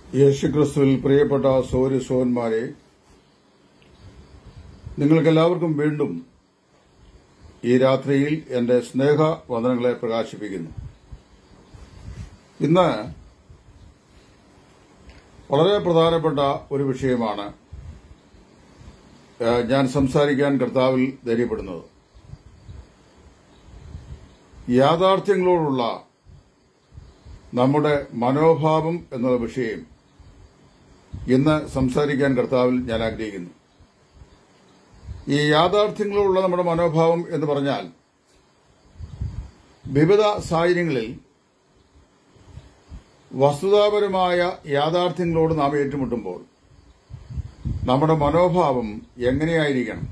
യേശുക്രിസ്തുവിൽ പ്രിയപ്പെട്ട സൗരി സോന്മാരെ നിങ്ങൾക്കെല്ലാവർക്കും വീണ്ടും ഈ രാത്രിയിൽ എന്റെ സ്നേഹ വന്ദനങ്ങളെ പ്രകാശിപ്പിക്കുന്നു ഇന്ന് വളരെ പ്രധാനപ്പെട്ട ഒരു വിഷയമാണ് ഏഹ്, ഞാൻ സംസാരിക്കാൻ കർത്താവിൽ ധൈര്യപ്പെടുന്നത് യാഥാർത്ഥ്യങ്ങളോടുള്ള നമ്മുടെ മനോഭാവം എന്ന വിഷയം ഇന്ന് സംസാരിക്കാൻ കർത്താവിൽ ഞാൻ ആഗ്രഹിക്കുന്നു ഈ യാഥാർത്ഥ്യങ്ങളോടുള്ള നമ്മുടെ മനോഭാവം എന്ന് പറഞ്ഞാൽ വിവിധ സാഹചര്യങ്ങളിൽ വസ്തുതാപരമായ യാഥാർത്ഥ്യങ്ങളോട് നാം ഏറ്റുമുട്ടുമ്പോൾ നമ്മുടെ മനോഭാവം എങ്ങനെയായിരിക്കണം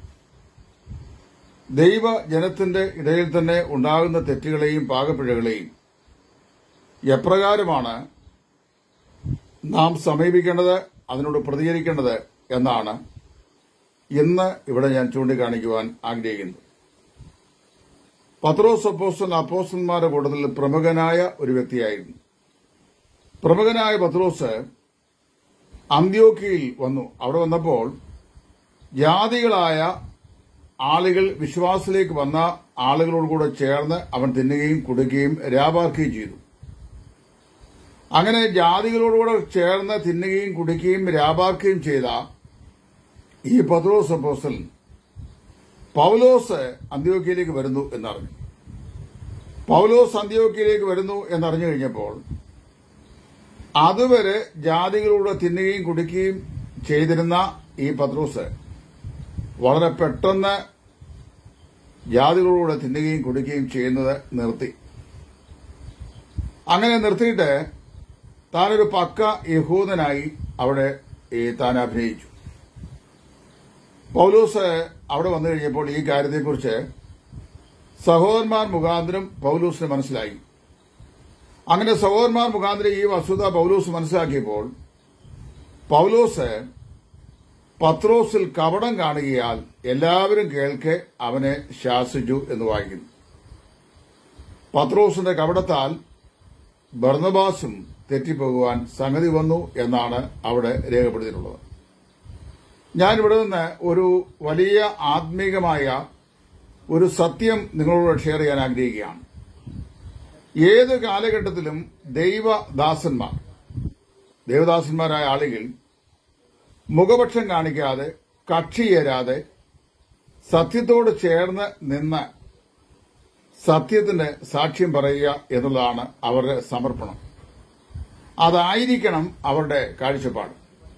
ദൈവ ജനത്തിന്റെ ഇടയിൽ തന്നെ ഉണ്ടാകുന്ന തെറ്റുകളെയും പാകപ്പിഴകളെയും എപ്രകാരമാണ് നാം സമീപിക്കേണ്ടത് അതിനോട് പ്രതികരിക്കേണ്ടത് എന്നാണ് ഇന്ന് ഇവിടെ ഞാൻ ചൂണ്ടിക്കാണിക്കുവാൻ ആഗ്രഹിക്കുന്നത് പത്രോസ് അപ്പോസ്റ്റൽ അപ്പോസ്റ്റന്മാരുടെ കൂട്ടത്തിൽ പ്രമുഖനായ ഒരു വ്യക്തിയായിരുന്നു പ്രമുഖനായ പത്രോസ് അന്ത്യോക്കിയിൽ വന്നു അവിടെ വന്നപ്പോൾ ജാതികളായ ആളുകൾ വിശ്വാസത്തിലേക്ക് വന്ന ആളുകളോട് കൂടെ ചേർന്ന് അവൻ തിന്നുകയും കുടിക്കുകയും രാപാർക്കുകയും ചെയ്തു അങ്ങനെ ജാതികളോടുകൂടെ ചേർന്ന് തിന്നുകയും കുടിക്കുകയും രാപാർക്കുകയും ചെയ്ത ഈ പത്രോസ് അപ്പോസ്റ്റൽ പൗലോസ് അന്ത്യോക്കിയയിലേക്ക് വരുന്നു എന്നറിഞ്ഞു പൗലോസ് അന്ത്യോക്കിയയിലേക്ക് വരുന്നു എന്നറിഞ്ഞു കഴിഞ്ഞപ്പോൾ അതുവരെ ജാതികളോട് തിന്നുകയും കുടിക്കുകയും ചെയ്തിരുന്ന ഈ പത്രോസ് വളരെ പെട്ടെന്ന് ജാതികളോട് തിന്നുകയും കുടിക്കുകയും ചെയ്യുന്നത് നിർത്തി അങ്ങനെ നിർത്തിയിട്ട് താനൊരു പക്ക യഹൂദനായി അവിടെ ഈ താൻ അഭിനയിച്ചു പൗലൂസ് അവിടെ വന്നു കഴിഞ്ഞപ്പോൾ ഈ കാര്യത്തെക്കുറിച്ച് സഹോദരന്മാർ മുഖാന്തരം പൗലൂസിന് മനസ്സിലായി അങ്ങനെ സഹോദരന്മാർ മുഖാന്തരം ഈ വസ്തുത പൗലൂസ് മനസ്സിലാക്കിയപ്പോൾ പൗലൂസ് പത്രോസിൽ കപടം കാണുകയാൽ എല്ലാവരും കേൾക്കെ അവനെ ശാസിച്ചു എന്ന് വായിക്കുന്നു പത്രോസിന്റെ കപടത്താൽ ബർണബാസും തെറ്റിപ്പോകുവാൻ സംഗതി വന്നു എന്നാണ് അവിടെ രേഖപ്പെടുത്തിയിട്ടുള്ളത് ഞാനിവിടെ നിന്ന് ഒരു വലിയ ആത്മീകമായ ഒരു സത്യം നിങ്ങളോട് ഷെയർ ചെയ്യാൻ ആഗ്രഹിക്കുകയാണ് ഏത് കാലഘട്ടത്തിലും ദൈവദാസന്മാർ ദേവദാസന്മാരായ ആളുകൾ മുഖപക്ഷം കാണിക്കാതെ കക്ഷിയേരാതെ സത്യത്തോട് ചേർന്ന് നിന്ന് സത്യത്തിന് സാക്ഷ്യം പറയുക എന്നുള്ളതാണ് അവരുടെ സമർപ്പണം അതായിരിക്കണം അവരുടെ കാഴ്ചപ്പാട്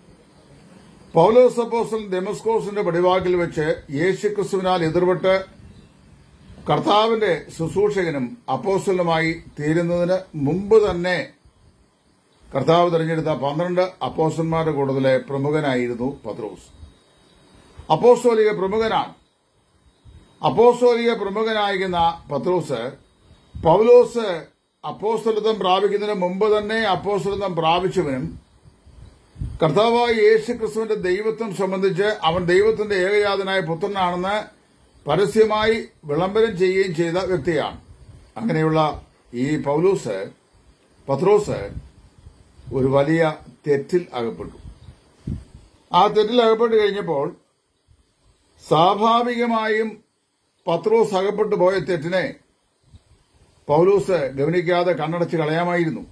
പൗലോസ് അപ്പോസ്റ്റൽ ഡെമസ്കോസിന്റെ പടിവാക്കിൽ വെച്ച് യേശുക്രിസ്തുവിനാൽ എതിർപെട്ട് കർത്താവിന്റെ ശുശ്രൂഷകനും അപ്പോസ്റ്റലുമായി തീരുന്നതിന് മുമ്പ് തന്നെ കർത്താവ് തെരഞ്ഞെടുത്ത പന്ത്രണ്ട് അപ്പോസ്റ്റന്മാരുടെ കൂട്ടത്തിലെ പ്രമുഖനായിരുന്നു പത്രോസ് അപ്പോസ്തോലിക പ്രമുഖനാണ് അപ്പോസ്തോലിക പ്രമുഖനായിരിക്കുന്ന പത്രോസ് പൗലോസ് അപ്പോസ്തലത്വം പ്രാപിക്കുന്നതിന് മുമ്പ് തന്നെ അപ്പോസ്തലത്വം പ്രാപിച്ചവനും കർത്താവായ യേശു ക്രിസ്തുവിന്റെ ദൈവത്വം സംബന്ധിച്ച് അവൻ ദൈവത്തിന്റെ ഏകജാതനായ പുത്രനാണെന്ന് പരസ്യമായി വിളംബരം ചെയ്യുകയും ചെയ്ത വ്യക്തിയാണ് അങ്ങനെയുള്ള ഈ പൗലൂസ് പത്രോസ് ഒരു വലിയ തെറ്റിൽ അകപ്പെട്ടു ആ തെറ്റിൽ അകപ്പെട്ട് കഴിഞ്ഞപ്പോൾ സ്വാഭാവികമായും പത്രോസ് അകപ്പെട്ടു പോയ തെറ്റിനെ പൗലൂസ് ഗവനിക്കാതെ കണ്ണടച്ച് കളയാമായിരുന്നു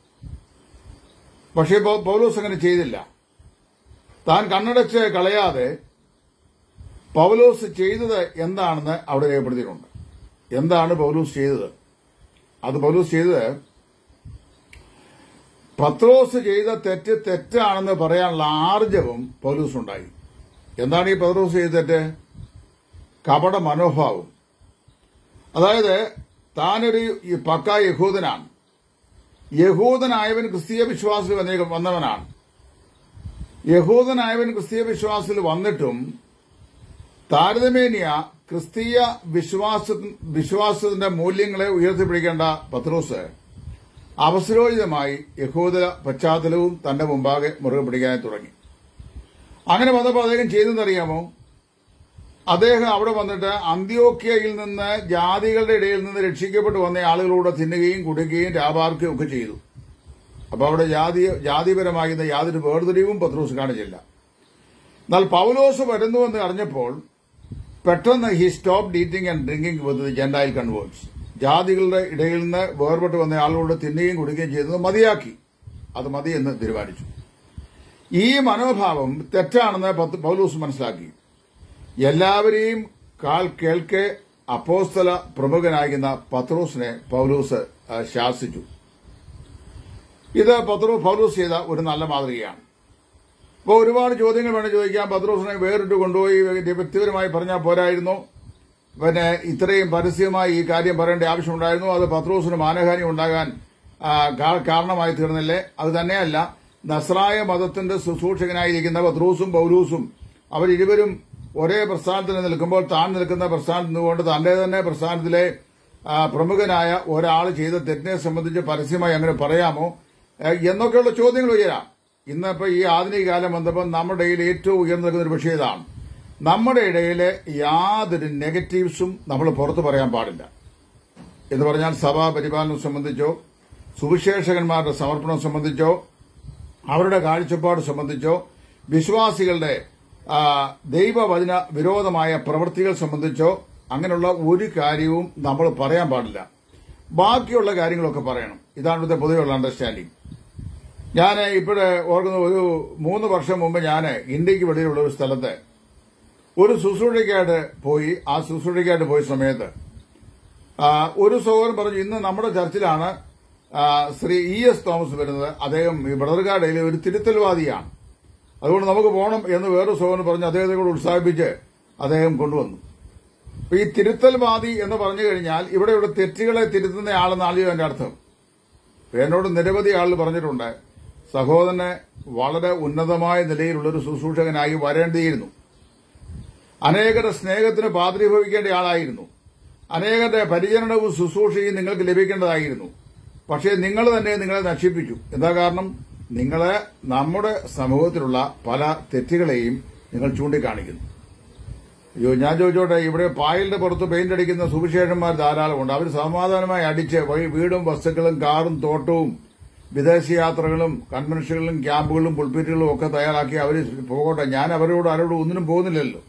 പക്ഷേ പൗ- പൗലോസ് അങ്ങനെ ചെയ്തില്ല താൻ കണ്ണടച്ച് കളയാതെ പൗലോസ് ചെയ്തത് എന്താണെന്ന് അവിടെ രേഖപ്പെടുത്തിയിട്ടുണ്ട് എന്താണ് പൗലൂസ് ചെയ്തത് അത് പൗലൂസ് ചെയ്തത് പത്രോസ് ചെയ്ത തെറ്റ് തെറ്റാണെന്ന് പറയാനുള്ള ആർജവം പൗലൂസ് ഉണ്ടായി എന്താണ് ഈ പത്രോസ് ചെയ്ത തെറ്റ് കപട മനോഭാവം അതായത് താനൊരു ഈ പക്ക യഹൂദനാണ് യഹൂദനായവൻ ക്രിസ്തീയ വിശ്വാസത്തിൽ വന്നേ- വന്നവനാണ് യഹൂദനായവൻ ക്രിസ്തീയ വിശ്വാസത്തിൽ വന്നിട്ടും താരതമ്യേന ക്രിസ്തീയ വിശ്വാസ വിശ്വാസത്തിന്റെ മൂല്യങ്ങളെ ഉയർത്തിപ്പിടിക്കേണ്ട പത്രോസ് അവസരോചിതമായി യഹൂദ പശ്ചാത്തലവും തന്റെ മുമ്പാകെ മുറുകെ പിടിക്കാൻ തുടങ്ങി അങ്ങനെ വന്നപ്പോൾ അദ്ദേഹം ചെയ്തെന്നറിയാമോ അദ്ദേഹം അവിടെ വന്നിട്ട് അന്ത്യോക്യയിൽ നിന്ന് ജാതികളുടെ ഇടയിൽ നിന്ന് രക്ഷിക്കപ്പെട്ടു വന്ന ആളുകളോട് തിന്നുകയും കുടിക്കുകയും രാപാർക്കുകയും ഒക്കെ ചെയ്തു അപ്പൊ അവിടെ ജാതി ജാതിപരമാകുന്ന യാതൊരു വേർതിരിവും പത്രോസ് കാണിച്ചില്ല എന്നാൽ പൗലോസ് വരുന്നുവെന്ന് അറിഞ്ഞപ്പോൾ പെട്ടെന്ന് he stop eating and drinking with ജെൻഡായിൽ കൺവേർട്സ് ജാതികളുടെ ഇടയിൽ നിന്ന് വേർപെട്ട് വന്ന ആളുകളോട് തിന്നുകയും കുടിക്കുകയും ചെയ്തത് മതിയാക്കി അത് മതി എന്ന് തീരുമാനിച്ചു ഈ മനോഭാവം തെറ്റാണെന്ന് പത്ത് പൗലൂസ് മനസ്സിലാക്കി എല്ലാവരെയും കാൽ കേൾക്കെ അപ്പോസ്തല പ്രമുഖനായിരുന്ന പത്രോസിനെ പൗലൂസ് ആ, ശാസിച്ചു ഇത് പത്രോ പൗലൂസ് ചെയ്ത ഒരു നല്ല മാതൃകയാണ് അപ്പോൾ ഒരുപാട് ചോദ്യങ്ങൾ വേണം ചോദിക്കാം പത്രോസിനെ വേറിട്ട് കൊണ്ടുപോയി വ്യക്തിപരമായി പറഞ്ഞാൽ പോരായിരുന്നു പിന്നെ ഇത്രയും പരസ്യമായി ഈ കാര്യം പറയേണ്ട ആവശ്യമുണ്ടായിരുന്നു അത് പത്രോസിന് മാനഹാനി ഉണ്ടാകാൻ ആ, കാ- കാരണമായി തീർന്നില്ലേ അത് തന്നെയല്ല നസ്രായ മതത്തിന്റെ ശുശ്രൂഷകനായിരിക്കുന്ന പത്രോസും പൗലൂസും അവരിരുവരും ഒരേ പ്രസ്ഥാനത്തിൽ നിൽക്കുമ്പോൾ താൻ നിൽക്കുന്ന പ്രസ്ഥാനത്ത് നിന്നുകൊണ്ട് തന്റെ തന്നെ പ്രസ്ഥാനത്തിലെ ആ, പ്രമുഖനായ ഒരാൾ ചെയ്ത തെറ്റിനെ സംബന്ധിച്ച് പരസ്യമായി അങ്ങനെ പറയാമോ ഏ, എന്നൊക്കെയുള്ള ചോദ്യങ്ങൾ ഉയരാം ഇന്നിപ്പോ ഈ ആധുനിക കാലം വന്നപ്പോൾ നമ്മുടെ ഇടയിൽ ഏറ്റവും ഉയർന്നു നിൽക്കുന്ന ഒരു വിഷയം ഇതാണ് നമ്മുടെ ഇടയിലെ യാതൊരു നെഗറ്റീവ്സും നമ്മൾ പുറത്തു പറയാൻ പാടില്ല എന്ന് പറഞ്ഞാൽ സഭാ പരിപാലനം സംബന്ധിച്ചോ സുവിശേഷകന്മാരുടെ സമർപ്പണം സംബന്ധിച്ചോ അവരുടെ കാഴ്ചപ്പാട് സംബന്ധിച്ചോ വിശ്വാസികളുടെ ആ, ദൈവവചന വിരോധമായ പ്രവൃത്തികൾ സംബന്ധിച്ചോ അങ്ങനെയുള്ള ഒരു കാര്യവും നമ്മൾ പറയാൻ പാടില്ല ബാക്കിയുള്ള കാര്യങ്ങളൊക്കെ പറയണം ഇതാണ് ഇവിടുത്തെ പൊതുവെയുള്ള അണ്ടർസ്റ്റാൻഡിങ് ഞാൻ ഇപ്പോഴേ ഓർക്കുന്ന ഒരു മൂന്ന് വർഷം മുമ്പ് ഞാൻ ഇന്ത്യക്ക് വെളിയിലുള്ള ഒരു സ്ഥലത്ത് ഒരു ശുശ്രൂഷയ്ക്കായിട്ട് പോയി ആ ശുശ്രൂഷയ്ക്കായിട്ട് പോയ സമയത്ത് ആ, ഒരു സഹോദരൻ പറഞ്ഞു ഇന്ന് നമ്മുടെ ചർച്ചിലാണ് ആ, ശ്രീ ഇ എസ് തോമസ് വരുന്നത് അദ്ദേഹം ഈ ബ്രദർഗാഡയിലെ ഒരു തിരുത്തൽവാദിയാണ് അതുകൊണ്ട് നമുക്ക് പോകണം എന്ന് വേറൊരു സഹോദരൻ പറഞ്ഞു അദ്ദേഹത്തെ കൂടെ ഉത്സാഹിപ്പിച്ച് അദ്ദേഹം കൊണ്ടുവന്നു അപ്പൊ ഈ തിരുത്തൽവാദി എന്ന് പറഞ്ഞു കഴിഞ്ഞാൽ ഇവിടെയുള്ള തെറ്റുകളെ തിരുത്തുന്ന ആളെന്നാണ് എന്റെ അർത്ഥം അപ്പൊ എന്നോട് നിരവധി ആളുകൾ പറഞ്ഞിട്ടുണ്ട് സഹോദരനെ വളരെ ഉന്നതമായ നിലയിലുള്ള ഒരു ശുശ്രൂഷകനായി വരേണ്ടിയിരുന്നു അനേകരുടെ സ്നേഹത്തിന് പാത്രീഭവിക്കേണ്ട ആളായിരുന്നു അനേകരുടെ പരിചരണവും ശുശ്രൂഷയും നിങ്ങൾക്ക് ലഭിക്കേണ്ടതായിരുന്നു പക്ഷേ നിങ്ങൾ തന്നെ നിങ്ങളെ നശിപ്പിച്ചു എന്താ കാരണം നിങ്ങളെ നമ്മുടെ സമൂഹത്തിലുള്ള പല തെറ്റുകളെയും നിങ്ങൾ ചൂണ്ടിക്കാണിക്കുന്നു അയ്യോ ഞാൻ ചോദിച്ചോട്ടെ ഇവിടെ പായലിന്റെ പുറത്ത് പെയിന്റ് അടിക്കുന്ന സുവിശേഷന്മാർ ധാരാളമുണ്ട് അവർ സമാധാനമായി അടിച്ച് വഴി വീടും വസ്തുക്കളും കാറും തോട്ടവും വിദേശയാത്രകളും കൺവെൻഷനുകളും ക്യാമ്പുകളും പുൾപ്പീറ്റുകളും ഒക്കെ തയ്യാറാക്കി അവർ പോകട്ടെ ഞാൻ അവരോട് ആരോടും ഒന്നിനും പോകുന്നില്ലല്ലോ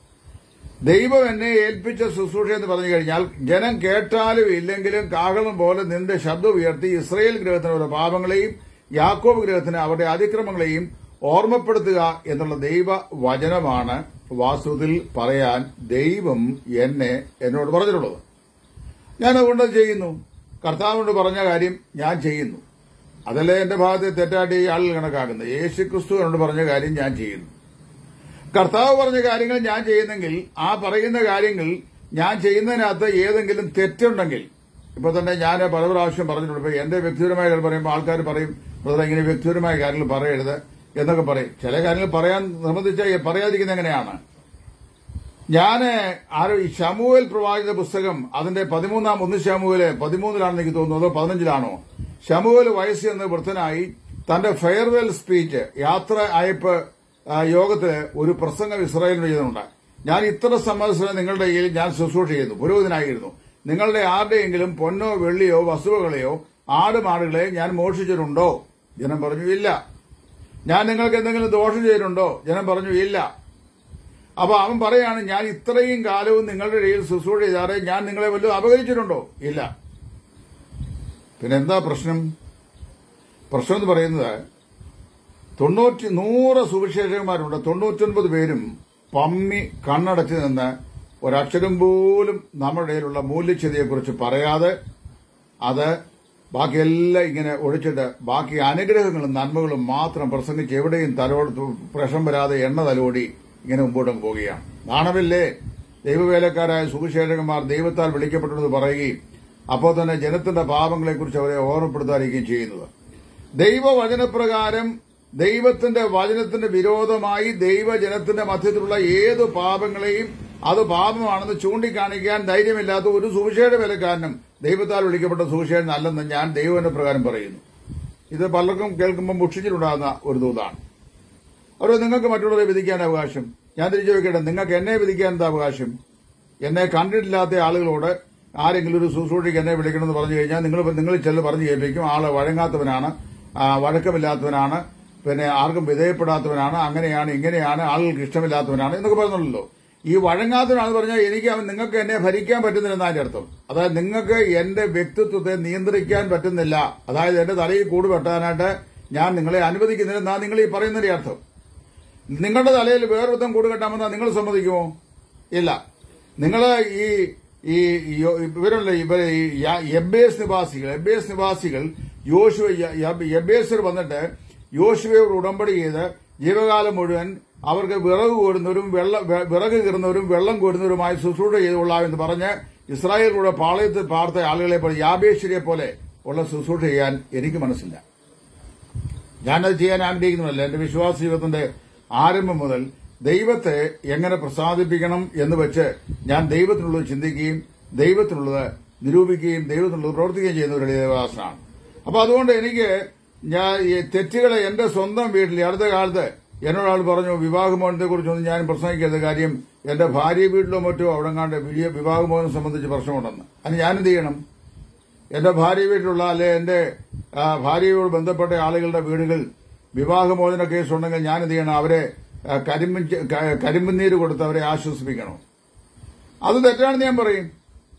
ദൈവം എന്നെ ഏൽപ്പിച്ച ശുശ്രൂഷ എന്ന് പറഞ്ഞു കഴിഞ്ഞാൽ ജനം കേട്ടാലും ഇല്ലെങ്കിലും കാഹളം പോലെ നിന്റെ ശബ്ദം ഉയർത്തി ഇസ്രയേൽ ഗ്രഹത്തിന് അവരുടെ പാപങ്ങളെയും യാക്കോബ് ഗ്രഹത്തിന് അവരുടെ അതിക്രമങ്ങളെയും ഓർമ്മപ്പെടുത്തുക എന്നുള്ള ദൈവ വചനമാണ് വാസ്തുവിൽ പറയാൻ ദൈവം എന്നെ എന്നോട് പറഞ്ഞിട്ടുള്ളത് ഞാൻ അതുകൊണ്ട് അത് ചെയ്യുന്നു കർത്താവിനോട് പറഞ്ഞ കാര്യം ഞാൻ ചെയ്യുന്നു അതല്ലേ എന്റെ ഭാഗത്തെ തെറ്റായിട്ട് ഈ ആളുകൾ കണക്കാക്കുന്നത് യേശു ക്രിസ്തു എന്നോട് പറഞ്ഞ കാര്യം ഞാൻ ചെയ്യുന്നു കർത്താവ് പറഞ്ഞ കാര്യങ്ങൾ ഞാൻ ചെയ്യുന്നെങ്കിൽ ആ പറയുന്ന കാര്യങ്ങൾ ഞാൻ ചെയ്യുന്നതിനകത്ത് ഏതെങ്കിലും തെറ്റുണ്ടെങ്കിൽ ഇപ്പൊ തന്നെ ഞാൻ പല പ്രാവശ്യം പറഞ്ഞിട്ടുണ്ട് ഇപ്പൊ എന്റെ വ്യക്തിപരമായ കാര്യം പറയുമ്പോൾ ആൾക്കാർ പറയും ബ്രദർ ഇങ്ങനെ വ്യക്തിപരമായ കാര്യങ്ങൾ പറയരുത് എന്നൊക്കെ പറയും ചില കാര്യങ്ങൾ പറയാൻ നിർബന്ധിച്ച പറയാതിരിക്കുന്നത് എങ്ങനെയാണ് ഞാൻ ആരോ ഈ ശമുവേൽ പ്രവാചക പുസ്തകം അതിന്റെ പതിമൂന്നാം ഒന്ന് ശമുവേല് പതിമൂന്നിലാണെന്ന് എനിക്ക് തോന്നുന്നു അതോ പതിനഞ്ചിലാണോ ശമുവേൽ വയസ്സ് എന്ന വൃദ്ധനായി തന്റെ ഫെയർവെൽ സ്പീച്ച് യാത്ര അയപ്പ് ആ, യോഗത്തില് ഒരു പ്രസംഗം ഇസ്രായേലിന് ചെയ്യുന്നുണ്ട് ഞാൻ ഇത്ര സംവത്സരം നിങ്ങളുടെ കയ്യിൽ ഞാൻ ശുശ്രൂഷ ചെയ്യുന്നു പുരോഹിതനായിരുന്നു നിങ്ങളുടെ ആരുടെയെങ്കിലും പൊന്നോ വെള്ളിയോ വസ്തുവകളെയോ ആടുമാടുകളെ ഞാൻ മോഷിച്ചിട്ടുണ്ടോ ജനം പറഞ്ഞു ഇല്ല ഞാൻ നിങ്ങൾക്ക് എന്തെങ്കിലും ദോഷം ചെയ്തിട്ടുണ്ടോ ജനം പറഞ്ഞു ഇല്ല അപ്പൊ അവൻ പറയാണ് ഞാൻ ഇത്രയും കാലവും നിങ്ങളുടെ ഇടയിൽ ശുശ്രൂഷ ചെയ്താറെ ഞാൻ നിങ്ങളെ വല്ലതും അപകരിച്ചിട്ടുണ്ടോ ഇല്ല പിന്നെ എന്താ പ്രശ്നം പ്രശ്നം എന്ന് പറയുന്നത് തൊണ്ണൂറ്റി നൂറ് സുവിശേഷകന്മാരുണ്ട് തൊണ്ണൂറ്റൊൻപത് പേരും പമ്മി കണ്ണടച്ച് നിന്ന് ഒരക്ഷരം പോലും നമ്മുടെ ഇടയിലുള്ള മൂല്യച്ഛതയെക്കുറിച്ച് പറയാതെ അത് ബാക്കിയെല്ലാം ഇങ്ങനെ ഒഴിച്ചിട്ട് ബാക്കി അനുഗ്രഹങ്ങളും നന്മകളും മാത്രം പ്രസംഗിച്ച് എവിടെയും തലോട് പ്രശ്നം വരാതെ എണ്ണ തലോടി ഇങ്ങനെ മുമ്പോട്ട് പോവുകയാണ് നാണമില്ലേ ദൈവവേലക്കാരായ സുവിശേഷകന്മാർ ദൈവത്താൽ വിളിക്കപ്പെട്ടെന്ന് പറയുകയും അപ്പോൾ തന്നെ ജനത്തിന്റെ പാപങ്ങളെക്കുറിച്ച് അവരെ ഓർമ്മപ്പെടുത്താതിരിക്കുകയും ചെയ്യുന്നത് ദൈവവചനപ്രകാരം ദൈവത്തിന്റെ വചനത്തിന്റെ വിരോധമായി ദൈവജനത്തിന്റെ മധ്യത്തിലുള്ള ഏത് പാപങ്ങളെയും അത് പാപമാണെന്ന് ചൂണ്ടിക്കാണിക്കാൻ ധൈര്യമില്ലാത്ത ഒരു സുവിശേഷ വിലക്കാരനും ദൈവത്താൽ വിളിക്കപ്പെട്ട സുവിശേഷൻ അല്ലെന്ന് ഞാൻ ദൈവന്റെ പ്രകാരം പറയുന്നു ഇത് പലർക്കും കേൾക്കുമ്പോൾ മുഷിച്ചിലുണ്ടാകുന്ന ഒരു ദൂതാണ് അവർ നിങ്ങൾക്ക് മറ്റുള്ളവരെ വിധിക്കാൻ അവകാശം ഞാൻ തിരിച്ചു ചോദിക്കട്ടെ നിങ്ങൾക്ക് എന്നെ വിധിക്കാൻ എന്താ അവകാശം എന്നെ കണ്ടിട്ടില്ലാത്ത ആളുകളോട് ആരെങ്കിലും ഒരു ശുശ്രൂഷയ്ക്ക് എന്നെ വിളിക്കണമെന്ന് പറഞ്ഞു കഴിഞ്ഞാൽ നിങ്ങൾ നിങ്ങൾ ചെല്ല് പറഞ്ഞു കേൾപ്പിക്കും ആള് വഴങ്ങാത്തവനാണ് ആ, വഴക്കമില്ലാത്തവനാണ് പിന്നെ ആർക്കും വിധേയപ്പെടാത്തവനാണ് അങ്ങനെയാണ് ഇങ്ങനെയാണ് ആളുകൾക്ക് ഇഷ്ടമില്ലാത്തവനാണ് എന്നൊക്കെ പറയുന്നുള്ളൂ ഈ വഴങ്ങാത്തവനാണെന്ന് പറഞ്ഞാൽ എനിക്ക് അവൻ നിങ്ങൾക്ക് എന്നെ ഭരിക്കാൻ പറ്റുന്നില്ലെന്ന് അതിന്റെ അർത്ഥം അതായത് നിങ്ങൾക്ക് എന്റെ വ്യക്തിത്വത്തെ നിയന്ത്രിക്കാൻ പറ്റുന്നില്ല അതായത് എന്റെ തലയിൽ കൂട് വെട്ടാനായിട്ട് ഞാൻ നിങ്ങളെ അനുവദിക്കുന്നില്ലെന്നാ നിങ്ങൾ ഈ പറയുന്നതിന്റെ അർത്ഥം നിങ്ങളുടെ തലയിൽ വേറൊരുത്തം കൂട് കെട്ടാമെന്നാ നിങ്ങൾ സമ്മതിക്കുമോ ഇല്ല നിങ്ങൾ ഈ ഈ യോ- ഇവരുള്ള ഇവർ ഈ യ- എബേസ് നിവാസികൾ എബേസ് നിവാസികൾ യോശുവ എബേസർ വന്നിട്ട് യോശുവയോട് ഉടമ്പടി ചെയ്ത് ജീവകാലം മുഴുവൻ അവർക്ക് വിറക് കോരുന്നവരും വെള്ള വെ- വിറക് കീറുന്നവരും വെള്ളം കോരുന്നവരുമായി ശുശ്രൂഷ ചെയ്തുകൊള്ളാം എന്ന് പറഞ്ഞ് ഇസ്രായേലിലൂടെ പാളയത്തിൽ പാർത്ത ആളുകളെ പോലെ യാബേശ്വരിയെ പോലെ ഉള്ള ശുശ്രൂഷ ചെയ്യാൻ എനിക്ക് മനസ്സില്ല ഞാനത് ചെയ്യാൻ ആഗ്രഹിക്കുന്നില്ല എന്റെ വിശ്വാസ ജീവിതത്തിന്റെ ആരംഭം മുതൽ ദൈവത്തെ എങ്ങനെ പ്രസാദിപ്പിക്കണം എന്ന് വെച്ച് ഞാൻ ദൈവത്തിനുള്ളത് ചിന്തിക്കുകയും ദൈവത്തിനുള്ളത് നിരൂപിക്കുകയും ദൈവത്തിനുള്ളത് പ്രവർത്തിക്കുകയും ചെയ്യുന്ന ഒരു ദേവദാസനാണ് അപ്പൊ അതുകൊണ്ട് എനിക്ക് ഞാൻ ഈ തെറ്റുകളെ എന്റെ സ്വന്തം വീട്ടിൽ ഈ അടുത്ത കാലത്ത് എന്നോടാൾ പറഞ്ഞു വിവാഹമോഹനത്തെ കുറിച്ചൊന്നും ഞാൻ പ്രസംഗിക്കരുത് കാര്യം എന്റെ ഭാര്യ വീട്ടിലോ മറ്റോ അവിടെ കണ്ട് വലിയ വിവാഹമോഹനം സംബന്ധിച്ച് പ്രശ്നമുണ്ടെന്ന് അതിന് ഞാനെന്ത് ചെയ്യണം എന്റെ ഭാര്യ വീട്ടിലുള്ള അല്ലെ എന്റെ ആ, ഭാര്യയോട് ബന്ധപ്പെട്ട ആളുകളുടെ വീടുകൾ വിവാഹമോചന കേസ് ഉണ്ടെങ്കിൽ ഞാൻ എന്ത് ചെയ്യണം അവരെ ആ, കരിമ്പ് കരിമ്പുനീര് കൊടുത്ത് അവരെ ആശ്വസിപ്പിക്കണം അത് തെറ്റാണെന്ന് ഞാൻ പറയും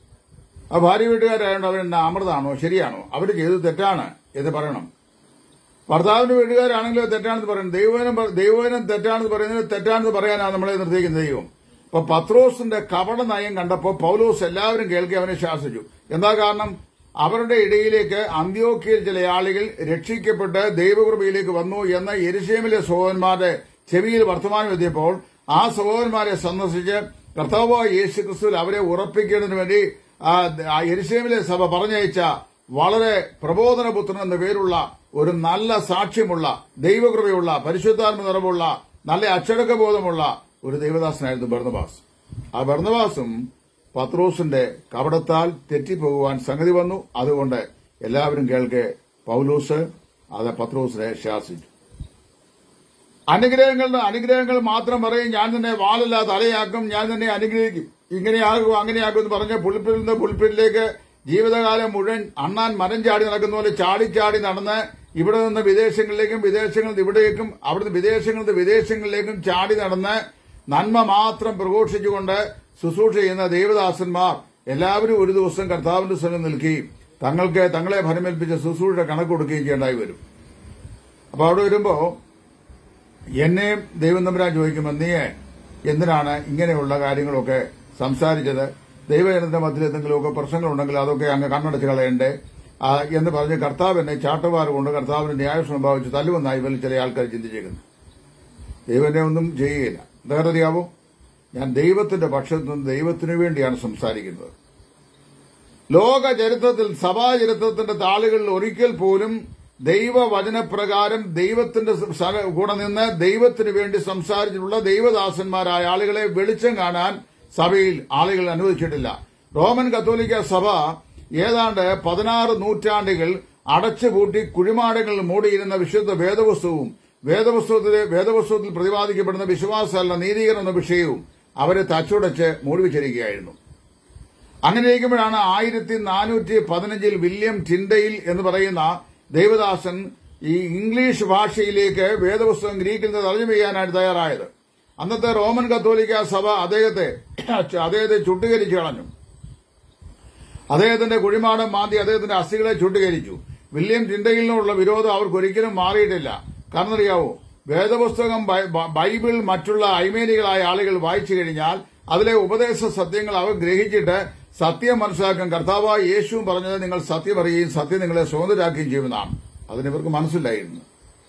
ആ ഭാര്യ വീട്ടുകാരായതുകൊണ്ട് അവരെന്നെ അമൃതാണോ ശരിയാണോ അവർ ചെയ്തത് തെറ്റാണ് എന്ന് പറയണം ഭർത്താവിന്റെ വീട്ടുകാരാണെങ്കിലും അത് തെറ്റാണെന്ന് പറയുന്നത് ദൈവവചനം പ- ദൈവവചനം തെറ്റാണെന്ന് പറയുന്നത് തെറ്റാണെന്ന് പറയാനാണ് നമ്മളെ നിർത്തിയിരിക്കുന്ന ദൈവം അപ്പൊ പത്രോസിന്റെ കപട നയം കണ്ടപ്പോൾ പൗലോസ് എല്ലാവരും കേൾക്കി അവനെ ശാസിച്ചു എന്താ കാരണം അവരുടെ ഇടയിലേക്ക് അന്ത്യോക്കിയിൽ ചില ആളുകൾ രക്ഷിക്കപ്പെട്ട് ദൈവകൃപയിലേക്ക് വന്നു എന്ന എരിശേമിലെ സഹോദരന്മാരുടെ ചെവിയിൽ വർത്തമാനം എത്തിയപ്പോൾ ആ സഹോദരന്മാരെ സന്ദർശിച്ച് കർത്താവായ യേശു ക്രിസ്തുവിൽ അവരെ ഉറപ്പിക്കുന്നതിന് വേണ്ടി ആ ആ എരിശേമിലെ സഭ പറഞ്ഞയച്ച വളരെ പ്രബോധനപുത്രൻ എന്ന പേരുള്ള ഒരു നല്ല സാക്ഷ്യമുള്ള ദൈവകൃപയുള്ള പരിശുദ്ധാത്മ നിറവുള്ള നല്ല അച്ചടക്ക ബോധമുള്ള ഒരു ദൈവദാസനായിരുന്നു ബർണബാസ് ആ ബർണബാസും പത്രോസിന്റെ കപടത്താൽ തെറ്റിപ്പോകുവാൻ സംഗതി വന്നു അതുകൊണ്ട് എല്ലാവരും കേൾക്കെ പൗലൂസ് അത് പത്രോസിനെ ശാസിച്ചു അനുഗ്രഹങ്ങളുടെ അനുഗ്രഹങ്ങൾ മാത്രം പറയും ഞാൻ തന്നെ വാളല്ല തലയാക്കും ഞാൻ തന്നെ അനുഗ്രഹിക്കും ഇങ്ങനെയാകും അങ്ങനെയാകും എന്ന് പറഞ്ഞ് പുൽപ്പിൽ നിന്ന് പുൽപ്പിലേക്ക് ജീവിതകാലം മുഴുവൻ അണ്ണാൻ മരം ചാടി നടക്കുന്ന പോലെ ചാടി ചാടി നടന്ന് ഇവിടെ നിന്ന് വിദേശങ്ങളിലേക്കും വിദേശങ്ങളിൽ നിന്ന് ഇവിടേക്കും അവിടുന്ന് വിദേശങ്ങളിൽ നിന്ന് വിദേശങ്ങളിലേക്കും ചാടി നടന്ന് നന്മ മാത്രം പ്രഘോഷിച്ചുകൊണ്ട് ശുശ്രൂഷ ചെയ്യുന്ന ദേവദാസന്മാർ എല്ലാവരും ഒരു ദിവസം കർത്താവിന്റെ സ്ഥലം നിൽക്കുകയും തങ്ങൾക്ക് തങ്ങളെ ഫലമേൽപ്പിച്ച ശുശ്രൂഷ കണക്ക് കൊടുക്കുകയും ചെയ്യേണ്ടായി വരും അപ്പൊ അവിടെ വരുമ്പോ എന്നെയും ദൈവം തമ്പുരാൻ ചോദിക്കുമ്പോൾ നീ എന്തിനാണ് ഇങ്ങനെയുള്ള കാര്യങ്ങളൊക്കെ സംസാരിച്ചത് ദൈവജനത്തിന്റെ മധ്യത്തിൽ എന്തെങ്കിലുമൊക്കെ പ്രശ്നങ്ങളുണ്ടെങ്കിൽ അതൊക്കെ അങ്ങ് കണ്ണടച്ച് കളയണ്ടേ ആ, എന്ന് പറഞ്ഞ് കർത്താവ് എന്നെ ചാട്ടവാറ് കൊണ്ട് കർത്താവിന് ന്യായശ്രമം ഭാവിച്ച് തല്ലുവന്നായി ഇവരിൽ ചില ആൾക്കാർ ചിന്തിച്ചേക്കുന്നു ദൈവം എന്നെ ഒന്നും ചെയ്യുകയില്ല എന്താ അറിയാവോ ഞാൻ ദൈവത്തിന്റെ പക്ഷത്തു നിന്ന് ദൈവത്തിനു വേണ്ടിയാണ് സംസാരിക്കുന്നത് ലോക ചരിത്രത്തിൽ സഭാ ചരിത്രത്തിന്റെ താളുകളിൽ ഒരിക്കൽ പോലും ദൈവവചനപ്രകാരം ദൈവത്തിന്റെ സ- കൂടെ നിന്ന് ദൈവത്തിന് വേണ്ടി സംസാരിച്ചിട്ടുള്ള ദൈവദാസന്മാരായ ആളുകളെ വെളിച്ചം കാണാൻ സഭയിൽ ആളുകൾ അനുവദിച്ചിട്ടില്ല റോമൻ കത്തോലിക്ക സഭ ഏതാണ്ട് പതിനാറ് നൂറ്റാണ്ടുകൾ അടച്ചുപൂട്ടി കുഴിമാടങ്ങളിൽ മൂടിയിരുന്ന വിശുദ്ധ വേദവസ്തുവും വേദപുസ്തകത്തിലെ വേദപുസ്തകത്തിൽ പ്രതിപാദിക്കപ്പെടുന്ന വിശ്വാസമല്ല നീതീകരണം എന്ന വിഷയവും അവരെ തച്ചുടച്ച് മൂടിവച്ചിരിക്കുകയായിരുന്നു അങ്ങനെ ഇരിക്കുമ്പോഴാണ് ആയിരത്തി നാനൂറ്റി പതിനഞ്ചിൽ വില്യം ടിൻഡയിൽ എന്ന് പറയുന്ന ദേവദാസൻ ഈ ഇംഗ്ലീഷ് ഭാഷയിലേക്ക് വേദപുസ്തകം ഗ്രീക്കിൽ നിന്ന് തർജ്ജമ ചെയ്യാനായിട്ട് തയ്യാറായത് അന്നത്തെ റോമൻ കത്തോലിക്ക സഭ അദ്ദേഹത്തെ അദ്ദേഹത്തെ ചുട്ടുകരിച്ചു കളഞ്ഞു അദ്ദേഹത്തിന്റെ കുഴിമാടം മാന്തി അദ്ദേഹത്തിന്റെ അസ്ഥികളെ ചുട്ടുകരിച്ചു വില്യം ടിൻഡയിലിനുള്ള വിരോധം അവർക്ക് ഒരിക്കലും മാറിയിട്ടില്ല കാരണം അറിയാവോ വേദപുസ്തകം ബൈ- ബ- ബൈബിൾ മറ്റുള്ള ഐമേനികളായ ആളുകൾ വായിച്ചു കഴിഞ്ഞാൽ അതിലെ ഉപദേശ സത്യങ്ങൾ അവർ ഗ്രഹിച്ചിട്ട് സത്യം മനസ്സിലാക്കാൻ കർത്താവായ യേശുവും പറഞ്ഞത് നിങ്ങൾ സത്യം അറിയുകയും സത്യം നിങ്ങളെ സ്വതന്ത്രരാക്കുകയും ചെയ്യുമെന്നാണ് അതിന് ഇവർക്ക് മനസ്സിലായിരുന്നു